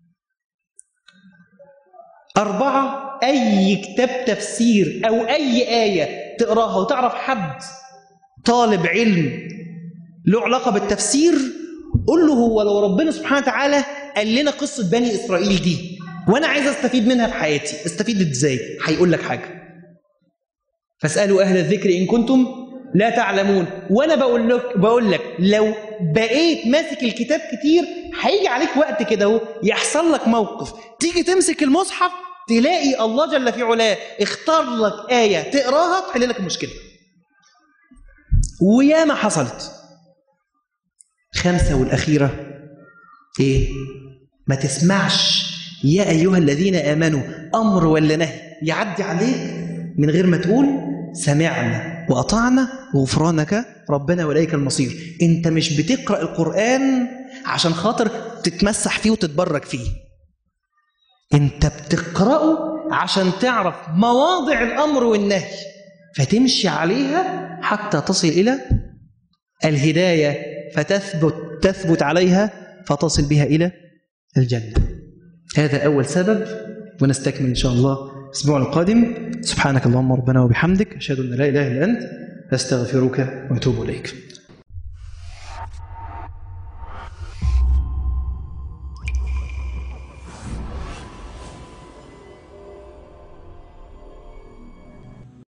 أربعة أي كتاب تفسير أو أي آية تقراها وتعرف حد طالب علم له علاقة بالتفسير قول له هو لو ربنا سبحانه وتعالى قال لنا قصة بني إسرائيل دي وأنا عايز أستفيد منها في حياتي استفيد إزاي هيقول لك حاجة فاسألوا أهل الذكر إن كنتم لا تعلمون وأنا بقول لك بقول لك لو بقيت ماسك الكتاب كتير هيجي عليك وقت كده اهو يحصل لك موقف تيجي تمسك المصحف تلاقي الله جل في علاه اختار لك آية تقراها تحل لك المشكلة وياما حصلت خمسة والأخيرة إيه؟ ما تسمعش يا أيها الذين آمنوا أمر ولا نهي يعدي عليك من غير ما تقول سمعنا وأطعنا وغفرانك ربنا وإليك المصير أنت مش بتقرأ القرآن عشان خاطر تتمسح فيه وتتبرك فيه أنت بتقرأه عشان تعرف مواضع الأمر والنهي فتمشي عليها حتى تصل إلى الهداية فتثبت تثبت عليها فتصل بها إلى الجنة هذا أول سبب ونستكمل إن شاء الله الأسبوع القادم سبحانك اللهم ربنا وبحمدك أشهد أن لا إله إلا أنت أستغفرك وأتوب إليك